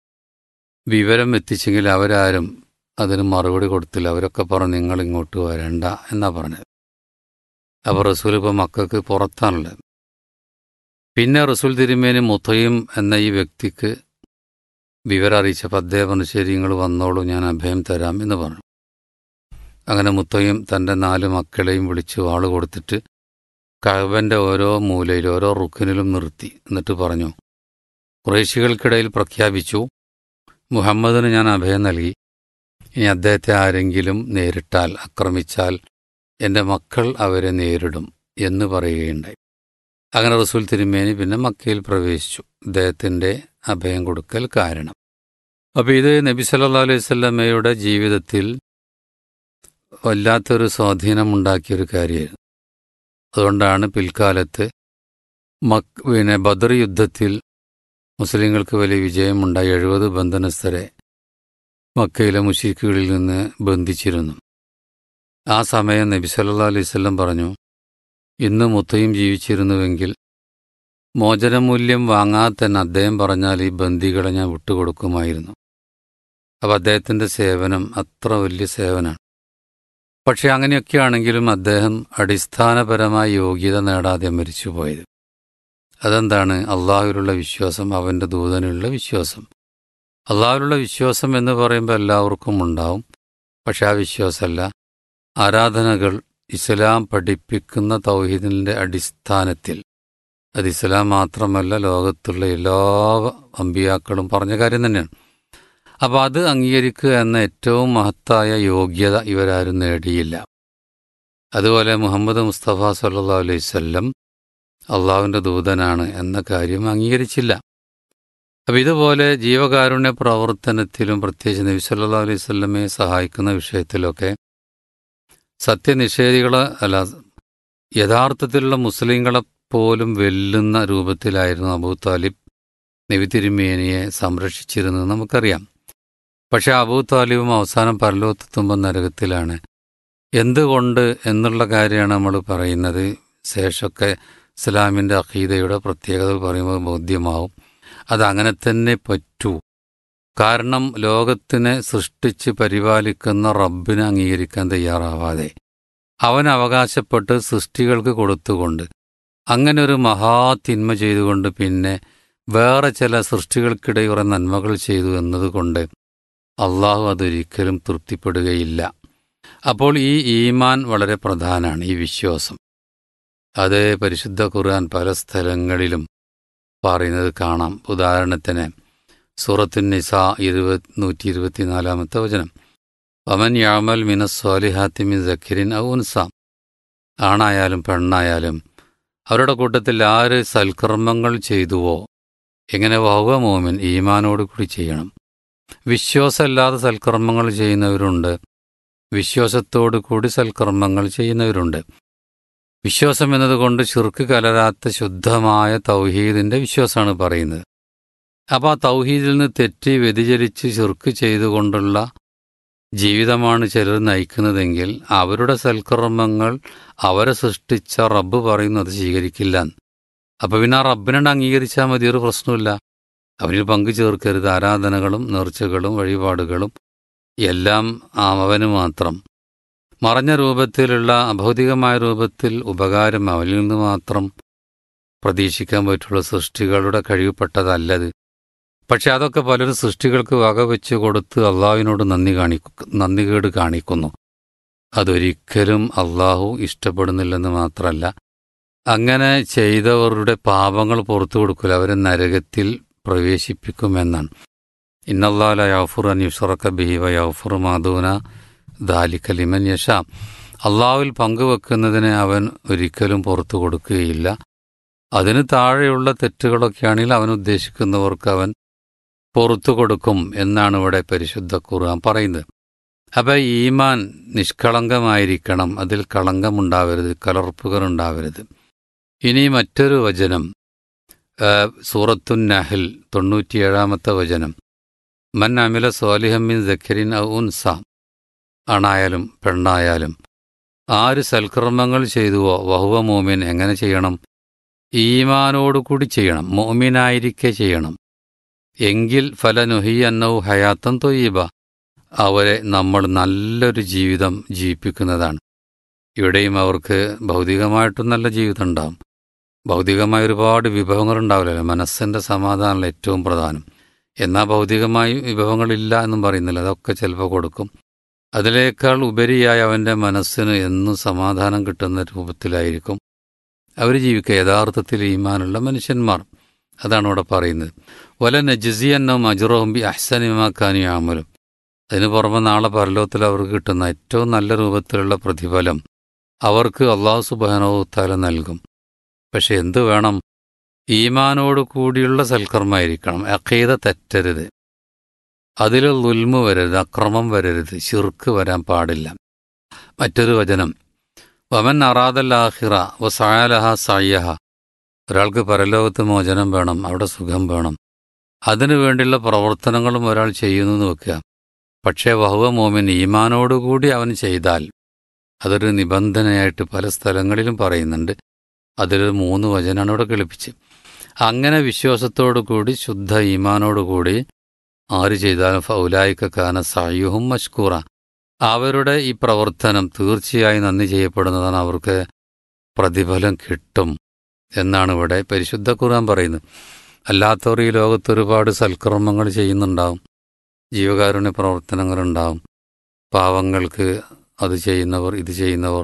വിവരം എത്തിച്ചെങ്കിൽ അവരാരും അതിന് മറുപടി കൊടുത്തില്ല അവരൊക്കെ പറഞ്ഞു നിങ്ങൾ ഇങ്ങോട്ട് വരണ്ട എന്നാ പറഞ്ഞത് അപ്പോൾ റസൂൽ ഇപ്പോൾ മക്കൾക്ക് പുറത്താണുള്ളത് പിന്നെ റസൂൽ തിരുമേനി മുത്തയും എന്ന ഈ വ്യക്തിക്ക് വിവരം അറിയിച്ചപ്പോൾ അദ്ദേഹം പറഞ്ഞു ശരി നിങ്ങൾ വന്നോളൂ ഞാൻ അഭയം തരാം എന്ന് പറഞ്ഞു അങ്ങനെ മുത്തയും തൻ്റെ നാല് മക്കളെയും വിളിച്ച് വാള് കൊടുത്തിട്ട് കഴവൻ്റെ ഓരോ മൂലയിലും ഓരോ റുക്കിനിലും നിർത്തി എന്നിട്ട് പറഞ്ഞു കുറേശികൾക്കിടയിൽ പ്രഖ്യാപിച്ചു മുഹമ്മദിന് ഞാൻ അഭയം നൽകി ഇനി അദ്ദേഹത്തെ ആരെങ്കിലും നേരിട്ടാൽ ആക്രമിച്ചാൽ എൻ്റെ മക്കൾ അവരെ നേരിടും എന്ന് പറയുകയുണ്ടായി അങ്ങനെ റസൂൽ തിരുമേനി പിന്നെ മക്കയിൽ പ്രവേശിച്ചു അദ്ദേഹത്തിൻ്റെ അഭയം കൊടുക്കൽ കാരണം അപ്പോൾ ഇത് നബി സല്ലാ അലൈഹി സ്വല്ലമ്മയുടെ ജീവിതത്തിൽ വല്ലാത്തൊരു സ്വാധീനമുണ്ടാക്കിയൊരു കാര്യമായിരുന്നു അതുകൊണ്ടാണ് പിൽക്കാലത്ത് മക് പിന്നെ ബദർ യുദ്ധത്തിൽ മുസ്ലിങ്ങൾക്ക് വലിയ വിജയമുണ്ടായി എഴുപത് ബന്ധനസ്ഥരെ മക്കയിലെ മുഷീഖുകളിൽ നിന്ന് ബന്ധിച്ചിരുന്നു ആ സമയം നബി സല്ലാ അലൈവല്ലം പറഞ്ഞു ഇന്ന് മുത്തയും ജീവിച്ചിരുന്നുവെങ്കിൽ മോചനമൂല്യം വാങ്ങാതെ തന്നെ അദ്ദേഹം പറഞ്ഞാൽ ഈ ബന്ദികളെ ഞാൻ വിട്ടുകൊടുക്കുമായിരുന്നു അപ്പം അദ്ദേഹത്തിൻ്റെ സേവനം അത്ര വലിയ സേവനമാണ് പക്ഷെ അങ്ങനെയൊക്കെയാണെങ്കിലും അദ്ദേഹം അടിസ്ഥാനപരമായ യോഗ്യത നേടാതെ മരിച്ചുപോയത് അതെന്താണ് അള്ളാഹുവിലുള്ള വിശ്വാസം അവൻ്റെ ദൂതനുള്ള വിശ്വാസം അള്ളാഹുവിലുള്ള വിശ്വാസം എന്ന് പറയുമ്പോൾ എല്ലാവർക്കും ഉണ്ടാവും പക്ഷെ ആ വിശ്വാസമല്ല ആരാധനകൾ ഇസ്ലാം പഠിപ്പിക്കുന്ന തൗഹീദിൻ്റെ അടിസ്ഥാനത്തിൽ അത് ഇസ്ലാം മാത്രമല്ല ലോകത്തുള്ള എല്ലാ അമ്പിയാക്കളും പറഞ്ഞ കാര്യം തന്നെയാണ് അപ്പോൾ അത് അംഗീകരിക്കുക എന്ന ഏറ്റവും മഹത്തായ യോഗ്യത ഇവരാരും നേടിയില്ല അതുപോലെ മുഹമ്മദ് മുസ്തഫ സല്ലാ അലൈവല്ലം അള്ളാഹുവിൻ്റെ ദൂതനാണ് എന്ന കാര്യം അംഗീകരിച്ചില്ല അപ്പം ഇതുപോലെ ജീവകാരുണ്യ പ്രവർത്തനത്തിലും പ്രത്യേകിച്ച് നബി സല്ലാ അലൈഹി സ്വല്ലമയെ സഹായിക്കുന്ന വിഷയത്തിലൊക്കെ സത്യനിഷേധികളെ അല്ല യഥാർത്ഥത്തിലുള്ള മുസ്ലിങ്ങളെ പോലും വെല്ലുന്ന രൂപത്തിലായിരുന്നു അബൂ താലിബ് നബി തിരുമേനിയെ സംരക്ഷിച്ചിരുന്നത് നമുക്കറിയാം പക്ഷെ അബൂ താലിബും അവസാനം പരലോകത്തെത്തുമ്പോൾ നരകത്തിലാണ് എന്തുകൊണ്ട് എന്നുള്ള കാര്യമാണ് നമ്മൾ പറയുന്നത് ശേഷമൊക്കെ ഇസ്ലാമിൻ്റെ അഖീദയുടെ പ്രത്യേകതകൾ പറയുമ്പോൾ ബോധ്യമാവും അതങ്ങനെ തന്നെ പറ്റൂ കാരണം ലോകത്തിനെ സൃഷ്ടിച്ച് പരിപാലിക്കുന്ന റബ്ബിനെ അംഗീകരിക്കാൻ തയ്യാറാവാതെ അവൻ അവകാശപ്പെട്ട് സൃഷ്ടികൾക്ക് കൊടുത്തുകൊണ്ട് അങ്ങനെ ഒരു മഹാതിന്മ ചെയ്തുകൊണ്ട് പിന്നെ വേറെ ചില സൃഷ്ടികൾക്കിടെ കുറെ നന്മകൾ ചെയ്തു എന്നതുകൊണ്ട് അള്ളാഹു അതൊരിക്കലും തൃപ്തിപ്പെടുകയില്ല അപ്പോൾ ഈ ഈമാൻ വളരെ പ്രധാനമാണ് ഈ വിശ്വാസം അത് പരിശുദ്ധ ഖുർആൻ പല സ്ഥലങ്ങളിലും പറയുന്നത് കാണാം ഉദാഹരണത്തിന് സൂറത്തുൻ നിസ ഇരുപത് നൂറ്റി ഇരുപത്തിനാലാമത്തെ വചനം വമൻ യാമൽ മിനസ്വാലിഹാത്തി മിൻ സഖിരിൻ ഔൻസ ആണായാലും പെണ്ണായാലും അവരുടെ കൂട്ടത്തിൽ ആര് സൽക്കർമ്മങ്ങൾ ചെയ്തുവോ എങ്ങനെ വഹുവ മോമിൻ ഈമാനോട് കൂടി ചെയ്യണം വിശ്വാസമല്ലാതെ സൽക്കർമ്മങ്ങൾ ചെയ്യുന്നവരുണ്ട് വിശ്വാസത്തോടു കൂടി സൽക്കർമ്മങ്ങൾ ചെയ്യുന്നവരുണ്ട് വിശ്വാസം എന്നതുകൊണ്ട് ചുർക്ക് കലരാത്ത ശുദ്ധമായ തൗഹീദിന്റെ വിശ്വാസമാണ് പറയുന്നത് അപ്പോൾ ആ തൗഹീദിൽ നിന്ന് തെറ്റി വ്യതിചലിച്ച് ചുർക്ക് ചെയ്തുകൊണ്ടുള്ള ജീവിതമാണ് ചിലർ നയിക്കുന്നതെങ്കിൽ അവരുടെ സൽക്കർമ്മങ്ങൾ അവരെ സൃഷ്ടിച്ച റബ്ബ് പറയുന്നത് സ്വീകരിക്കില്ല അപ്പൊ പിന്നെ ആ റബ്ബിനോട് അംഗീകരിച്ചാൽ മതി ഒരു പ്രശ്നമില്ല അവരിൽ പങ്കു ചേർക്കരുത് ആരാധനകളും നേർച്ചകളും വഴിപാടുകളും എല്ലാം അവന് മാത്രം മറഞ്ഞ രൂപത്തിലുള്ള അഭൗതികമായ രൂപത്തിൽ ഉപകാരം അവനിൽ നിന്ന് മാത്രം പ്രതീക്ഷിക്കാൻ പറ്റുള്ള സൃഷ്ടികളുടെ കഴിവുപ്പെട്ടതല്ലത് പക്ഷെ അതൊക്കെ പലരും സൃഷ്ടികൾക്ക് വകവെച്ച് കൊടുത്ത് അള്ളാഹുവിനോട് നന്ദി കാണിക്കു നന്ദികേട് കാണിക്കുന്നു അതൊരിക്കലും അള്ളാഹു ഇഷ്ടപ്പെടുന്നില്ലെന്ന് മാത്രമല്ല അങ്ങനെ ചെയ്തവരുടെ പാപങ്ങൾ പുറത്തു കൊടുക്കില്ല അവരെ നരകത്തിൽ പ്രവേശിപ്പിക്കുമെന്നാണ് ഇന്നല്ലാല യൗഫുർ അൻ യുഷറക്ക ബിഹിവ യൗഫുർ മാധൂന ദാലിക്ക ലിമൻ യഷ അള്ളാഹുവിൽ പങ്കുവെക്കുന്നതിന് അവൻ ഒരിക്കലും പുറത്തു കൊടുക്കുകയില്ല അതിന് താഴെയുള്ള തെറ്റുകളൊക്കെയാണെങ്കിൽ അവൻ ഉദ്ദേശിക്കുന്നവർക്ക് അവൻ പുറത്തു കൊടുക്കും എന്നാണ് ഇവിടെ പരിശുദ്ധ ഖുർആൻ പറയുന്നത് അപ്പം ഈമാൻ നിഷ്കളങ്കമായിരിക്കണം അതിൽ കളങ്കമുണ്ടാവരുത് കലർപ്പുകൾ ഉണ്ടാവരുത് ഇനി മറ്റൊരു വചനം സൂറത്തുൻ നഹിൽ തൊണ്ണൂറ്റിയേഴാമത്തെ വചനം മൻ അമില സ്വാലിഹമ്മിൻ ജഖരിൻ ഉൻസ ആണായാലും പെണ്ണായാലും ആര് സൽക്കർമ്മങ്ങൾ ചെയ്തുവോ വഹുവ മോമിൻ എങ്ങനെ ചെയ്യണം ഈമാനോടുകൂടി ചെയ്യണം മോമിനായിരിക്കെ ചെയ്യണം എങ്കിൽ ഫലനുഹി അന്നൗ ഹയാത്തം തൊയ്യബ അവരെ നമ്മൾ നല്ലൊരു ജീവിതം ജീവിപ്പിക്കുന്നതാണ് ഇവിടെയും അവർക്ക് ഭൗതികമായിട്ടും നല്ല ജീവിതം ഉണ്ടാവും ഭൗതികമായ ഒരുപാട് വിഭവങ്ങൾ ഉണ്ടാവില്ലല്ലോ മനസ്സിൻ്റെ സമാധാനമല്ല ഏറ്റവും പ്രധാനം എന്നാൽ ഭൗതികമായി വിഭവങ്ങളില്ല എന്നും പറയുന്നില്ല അതൊക്കെ ചിലപ്പോൾ കൊടുക്കും അതിനേക്കാൾ ഉപരിയായി അവൻ്റെ മനസ്സിന് എന്നും സമാധാനം കിട്ടുന്ന രൂപത്തിലായിരിക്കും അവർ ജീവിക്കുക യഥാർത്ഥത്തിൽ ഈമാനുള്ള മനുഷ്യന്മാർ അതാണ് ഇവിടെ പറയുന്നത് വല നജിസിയന്നും അജുറോഹും ബി അഹ്സനിമാക്കാനും ആമലും അതിന് പുറമെ നാളെ പരലോകത്തിൽ അവർക്ക് കിട്ടുന്ന ഏറ്റവും നല്ല രൂപത്തിലുള്ള പ്രതിഫലം അവർക്ക് അള്ളാഹു സുബാനോത്താല നൽകും പക്ഷെ എന്തു വേണം ഈമാനോട് കൂടിയുള്ള സൽക്കർമ്മമായിരിക്കണം അഖീദ തെറ്റരുത് അതിൽ ലുൽമ വരരുത് അക്രമം വരരുത് ശിർക്ക് വരാൻ പാടില്ല മറ്റൊരു വചനം വമൻ അറാദൽ ആഹിറ വ സായാലഹ സായഹ ഒരാൾക്ക് പരലോകത്ത് മോചനം വേണം അവിടെ സുഖം വേണം അതിനു വേണ്ടിയുള്ള പ്രവർത്തനങ്ങളും ഒരാൾ ചെയ്യുന്നു എന്ന് വെക്കുക പക്ഷേ വഹുവ മോമിൻ ഈമാനോടുകൂടി അവൻ ചെയ്താൽ അതൊരു നിബന്ധനയായിട്ട് പല സ്ഥലങ്ങളിലും പറയുന്നുണ്ട് അതിലൊരു മൂന്ന് വചനാണ് ഇവിടെ കളിപ്പിച്ച് അങ്ങനെ വിശ്വാസത്തോടു കൂടി ശുദ്ധ ഈമാനോടുകൂടി ആര് ചെയ്താലും ഫൗലായിക്ക കാന സായുഹും മഷ്കൂറ അവരുടെ ഈ പ്രവർത്തനം തീർച്ചയായും നന്ദി ചെയ്യപ്പെടുന്നതാണ് അവർക്ക് പ്രതിഫലം കിട്ടും എന്നാണ് ഇവിടെ പരിശുദ്ധ ഖുർആൻ പറയുന്നത് അല്ലാത്തവർ ഈ ലോകത്ത് ഒരുപാട് സൽക്കർമ്മങ്ങൾ ചെയ്യുന്നുണ്ടാവും ജീവകാരുണ്യ പ്രവർത്തനങ്ങളുണ്ടാവും പാവങ്ങൾക്ക് അത് ചെയ്യുന്നവർ ഇത് ചെയ്യുന്നവർ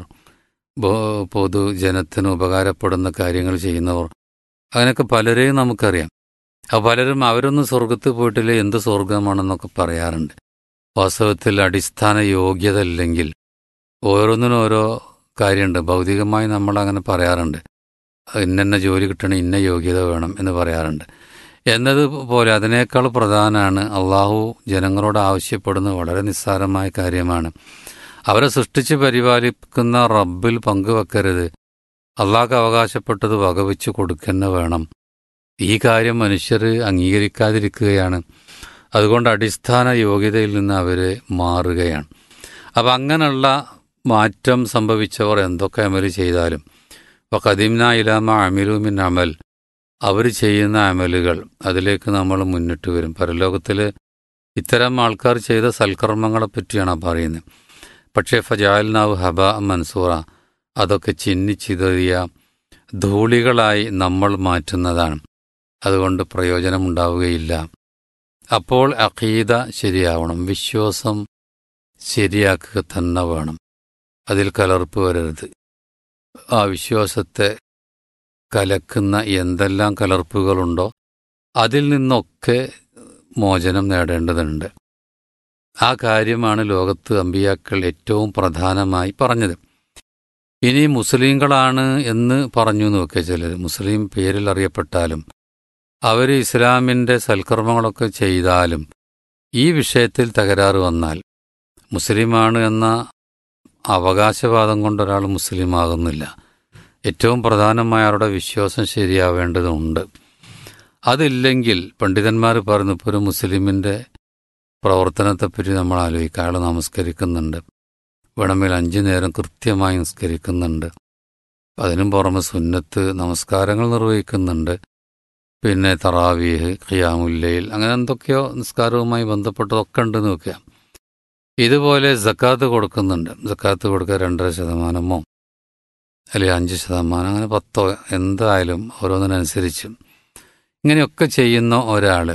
പൊതുജനത്തിന് ഉപകാരപ്പെടുന്ന കാര്യങ്ങൾ ചെയ്യുന്നവർ അങ്ങനെയൊക്കെ പലരെയും നമുക്കറിയാം അപ്പോൾ പലരും അവരൊന്നും സ്വർഗത്ത് പോയിട്ടില്ല എന്ത് സ്വർഗമാണെന്നൊക്കെ പറയാറുണ്ട് വാസ്തവത്തിൽ അടിസ്ഥാന യോഗ്യത ഇല്ലെങ്കിൽ ഓരോന്നിനും ഓരോ കാര്യമുണ്ട് ഭൗതികമായി നമ്മൾ അങ്ങനെ പറയാറുണ്ട് ഇന്ന ജോലി കിട്ടണം ഇന്ന യോഗ്യത വേണം എന്ന് പറയാറുണ്ട് എന്നതുപോലെ അതിനേക്കാൾ പ്രധാനമാണ് അള്ളാഹു ജനങ്ങളോട് ആവശ്യപ്പെടുന്ന വളരെ നിസ്സാരമായ കാര്യമാണ് അവരെ സൃഷ്ടിച്ച് പരിപാലിക്കുന്ന റബ്ബിൽ പങ്കുവെക്കരുത് അള്ളാഹ്ക്ക് അവകാശപ്പെട്ടത് വകവെച്ച് കൊടുക്കുന്ന വേണം ഈ കാര്യം മനുഷ്യർ അംഗീകരിക്കാതിരിക്കുകയാണ് അതുകൊണ്ട് അടിസ്ഥാന യോഗ്യതയിൽ നിന്ന് അവർ മാറുകയാണ് അപ്പം അങ്ങനെയുള്ള മാറ്റം സംഭവിച്ചവർ എന്തൊക്കെ അമൽ ചെയ്താലും ഇപ്പോൾ കദീംന ഇലാമ അമിലുമിൻ അമൽ അവർ ചെയ്യുന്ന അമലുകൾ അതിലേക്ക് നമ്മൾ മുന്നിട്ട് വരും പരലോകത്തിൽ ഇത്തരം ആൾക്കാർ ചെയ്ത സൽക്കർമ്മങ്ങളെ പറ്റിയാണ് പറയുന്നത് പക്ഷേ ഫജാൽനാവ് ഹബ മൻസൂറ അതൊക്കെ ചിന്നിച്ചിതറിയ ധൂളികളായി നമ്മൾ മാറ്റുന്നതാണ് അതുകൊണ്ട് പ്രയോജനമുണ്ടാവുകയില്ല അപ്പോൾ അഖീദ ശരിയാവണം വിശ്വാസം ശരിയാക്കുക തന്നെ വേണം അതിൽ കലർപ്പ് വരരുത് ആ വിശ്വാസത്തെ കലക്കുന്ന എന്തെല്ലാം കലർപ്പുകളുണ്ടോ അതിൽ നിന്നൊക്കെ മോചനം നേടേണ്ടതുണ്ട് ആ കാര്യമാണ് ലോകത്ത് അമ്പിയാക്കൾ ഏറ്റവും പ്രധാനമായി പറഞ്ഞത് ഇനി മുസ്ലിങ്ങളാണ് എന്ന് പറഞ്ഞു നോക്കുക ചിലർ മുസ്ലിം പേരിൽ അറിയപ്പെട്ടാലും അവർ ഇസ്ലാമിൻ്റെ സൽക്കർമ്മങ്ങളൊക്കെ ചെയ്താലും ഈ വിഷയത്തിൽ തകരാറ് വന്നാൽ മുസ്ലിമാണ് എന്ന അവകാശവാദം കൊണ്ട് ഒരാൾ മുസ്ലിം ആകുന്നില്ല ഏറ്റവും പ്രധാനമായ അവരുടെ വിശ്വാസം ശരിയാവേണ്ടതുണ്ട് അതില്ലെങ്കിൽ പണ്ഡിതന്മാർ പറഞ്ഞു ഇപ്പോൾ ഒരു മുസ്ലിമിൻ്റെ പ്രവർത്തനത്തെപ്പറ്റി നമ്മൾ ആലോചിക്കുക അയാൾ നമസ്കരിക്കുന്നുണ്ട് വേണമെങ്കിൽ അഞ്ചു നേരം കൃത്യമായി നിസ്കരിക്കുന്നുണ്ട് അതിനും പുറമെ സുന്നത്ത് നമസ്കാരങ്ങൾ നിർവഹിക്കുന്നുണ്ട് പിന്നെ തറാവീഹ് ഖിയാമുല്ലയിൽ അങ്ങനെ എന്തൊക്കെയോ നിസ്കാരവുമായി ബന്ധപ്പെട്ടതൊക്കെ ഉണ്ട് നോക്കുക ഇതുപോലെ ജക്കാത്ത് കൊടുക്കുന്നുണ്ട് ജക്കാത്ത് കൊടുക്കുക രണ്ടര ശതമാനമോ അല്ലെങ്കിൽ അഞ്ച് ശതമാനം അങ്ങനെ പത്തോ എന്തായാലും ഓരോന്നിനനുസരിച്ച് ഇങ്ങനെയൊക്കെ ചെയ്യുന്ന ഒരാൾ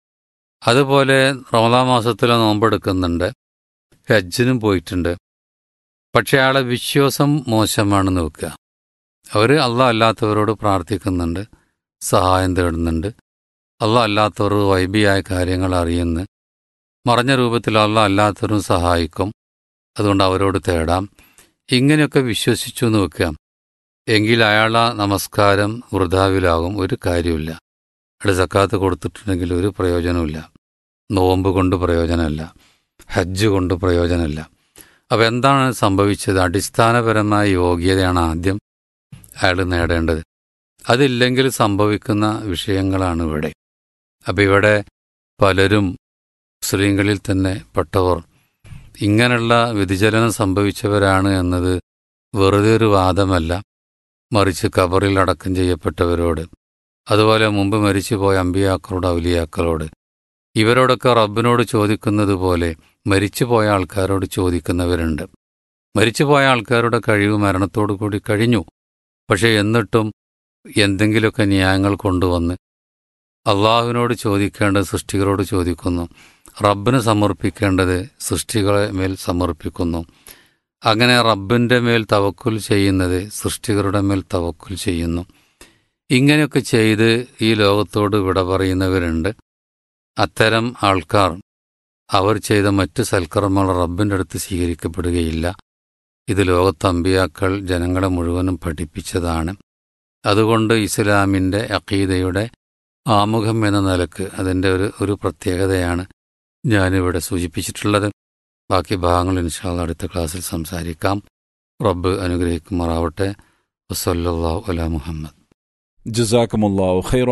അതുപോലെ റമദാ മാസത്തിൽ നോമ്പെടുക്കുന്നുണ്ട് ഹജ്ജിനും പോയിട്ടുണ്ട് പക്ഷേ അയാളെ വിശ്വാസം മോശമാണ് നോക്കുക അവർ അല്ല അല്ലാത്തവരോട് പ്രാർത്ഥിക്കുന്നുണ്ട് സഹായം തേടുന്നുണ്ട് അല്ല അല്ലാത്തവർ വൈബിയായ കാര്യങ്ങൾ അറിയുന്നു മറഞ്ഞ രൂപത്തിൽ അല്ല അല്ലാത്തവരും സഹായിക്കും അതുകൊണ്ട് അവരോട് തേടാം ഇങ്ങനെയൊക്കെ വിശ്വസിച്ചു നോക്കുക എങ്കിൽ അയാളെ നമസ്കാരം വൃഥാവിലാകും ഒരു കാര്യമില്ല അയാൾ സക്കാത്ത് കൊടുത്തിട്ടുണ്ടെങ്കിൽ ഒരു പ്രയോജനമില്ല നോമ്പ് കൊണ്ട് പ്രയോജനമല്ല ഹജ്ജ് കൊണ്ട് പ്രയോജനമല്ല അപ്പോൾ എന്താണ് സംഭവിച്ചത് അടിസ്ഥാനപരമായ യോഗ്യതയാണ് ആദ്യം അയാൾ നേടേണ്ടത് അതില്ലെങ്കിൽ സംഭവിക്കുന്ന വിഷയങ്ങളാണ് ഇവിടെ അപ്പം ഇവിടെ പലരും മുസ്ലിങ്ങളിൽ തന്നെ പെട്ടവർ ഇങ്ങനെയുള്ള വ്യതിചലനം സംഭവിച്ചവരാണ് എന്നത് വെറുതെ ഒരു വാദമല്ല മറിച്ച് കബറിൽ അടക്കം ചെയ്യപ്പെട്ടവരോട് അതുപോലെ മുമ്പ് മരിച്ചുപോയ അമ്പിയാക്കളോട് ഔലിയാക്കളോട് ഇവരോടൊക്കെ റബ്ബിനോട് ചോദിക്കുന്നത് പോലെ മരിച്ചുപോയ ആൾക്കാരോട് ചോദിക്കുന്നവരുണ്ട് മരിച്ചുപോയ ആൾക്കാരുടെ കഴിവ് മരണത്തോടു കൂടി കഴിഞ്ഞു പക്ഷേ എന്നിട്ടും എന്തെങ്കിലുമൊക്കെ ന്യായങ്ങൾ കൊണ്ടുവന്ന് അള്ളാഹുവിനോട് ചോദിക്കേണ്ടത് സൃഷ്ടികളോട് ചോദിക്കുന്നു റബ്ബിന് സമർപ്പിക്കേണ്ടത് സൃഷ്ടികളെ മേൽ സമർപ്പിക്കുന്നു അങ്ങനെ റബ്ബിൻ്റെ മേൽ തവക്കുൽ ചെയ്യുന്നത് സൃഷ്ടികളുടെ മേൽ തവക്കുൽ ചെയ്യുന്നു ഇങ്ങനെയൊക്കെ ചെയ്ത് ഈ ലോകത്തോട് വിട പറയുന്നവരുണ്ട് അത്തരം ആൾക്കാർ അവർ ചെയ്ത മറ്റ് സൽക്കർമ്മങ്ങൾ റബ്ബിൻ്റെ അടുത്ത് സ്വീകരിക്കപ്പെടുകയില്ല ഇത് ലോകത്ത് അമ്പിയാക്കൾ ജനങ്ങളെ മുഴുവനും പഠിപ്പിച്ചതാണ് അതുകൊണ്ട് ഇസ്ലാമിൻ്റെ അഖീദയുടെ ആമുഖം എന്ന നിലക്ക് അതിൻ്റെ ഒരു ഒരു പ്രത്യേകതയാണ് ഞാനിവിടെ സൂചിപ്പിച്ചിട്ടുള്ളത് ബാക്കി ഭാഗങ്ങൾ ഇൻഷാല്ല അടുത്ത ക്ലാസ്സിൽ സംസാരിക്കാം റബ്ബ് അനുഗ്രഹിക്കുമാറാവട്ടെ വസല്ലാഹു അല മുഹമ്മദ് ജസാക്കുമുല്ലാഹു ഖൈറ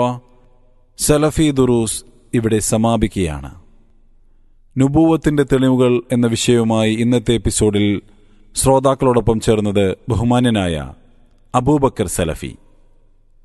സലഫി ദുറൂസ് ഇവിടെ സമാപിക്കുകയാണ് നുബൂവത്തിന്റെ തെളിവുകൾ എന്ന വിഷയവുമായി ഇന്നത്തെ എപ്പിസോഡിൽ ശ്രോതാക്കളോടൊപ്പം ചേർന്നത് ബഹുമാന്യനായ അബൂബക്കർ സലഫി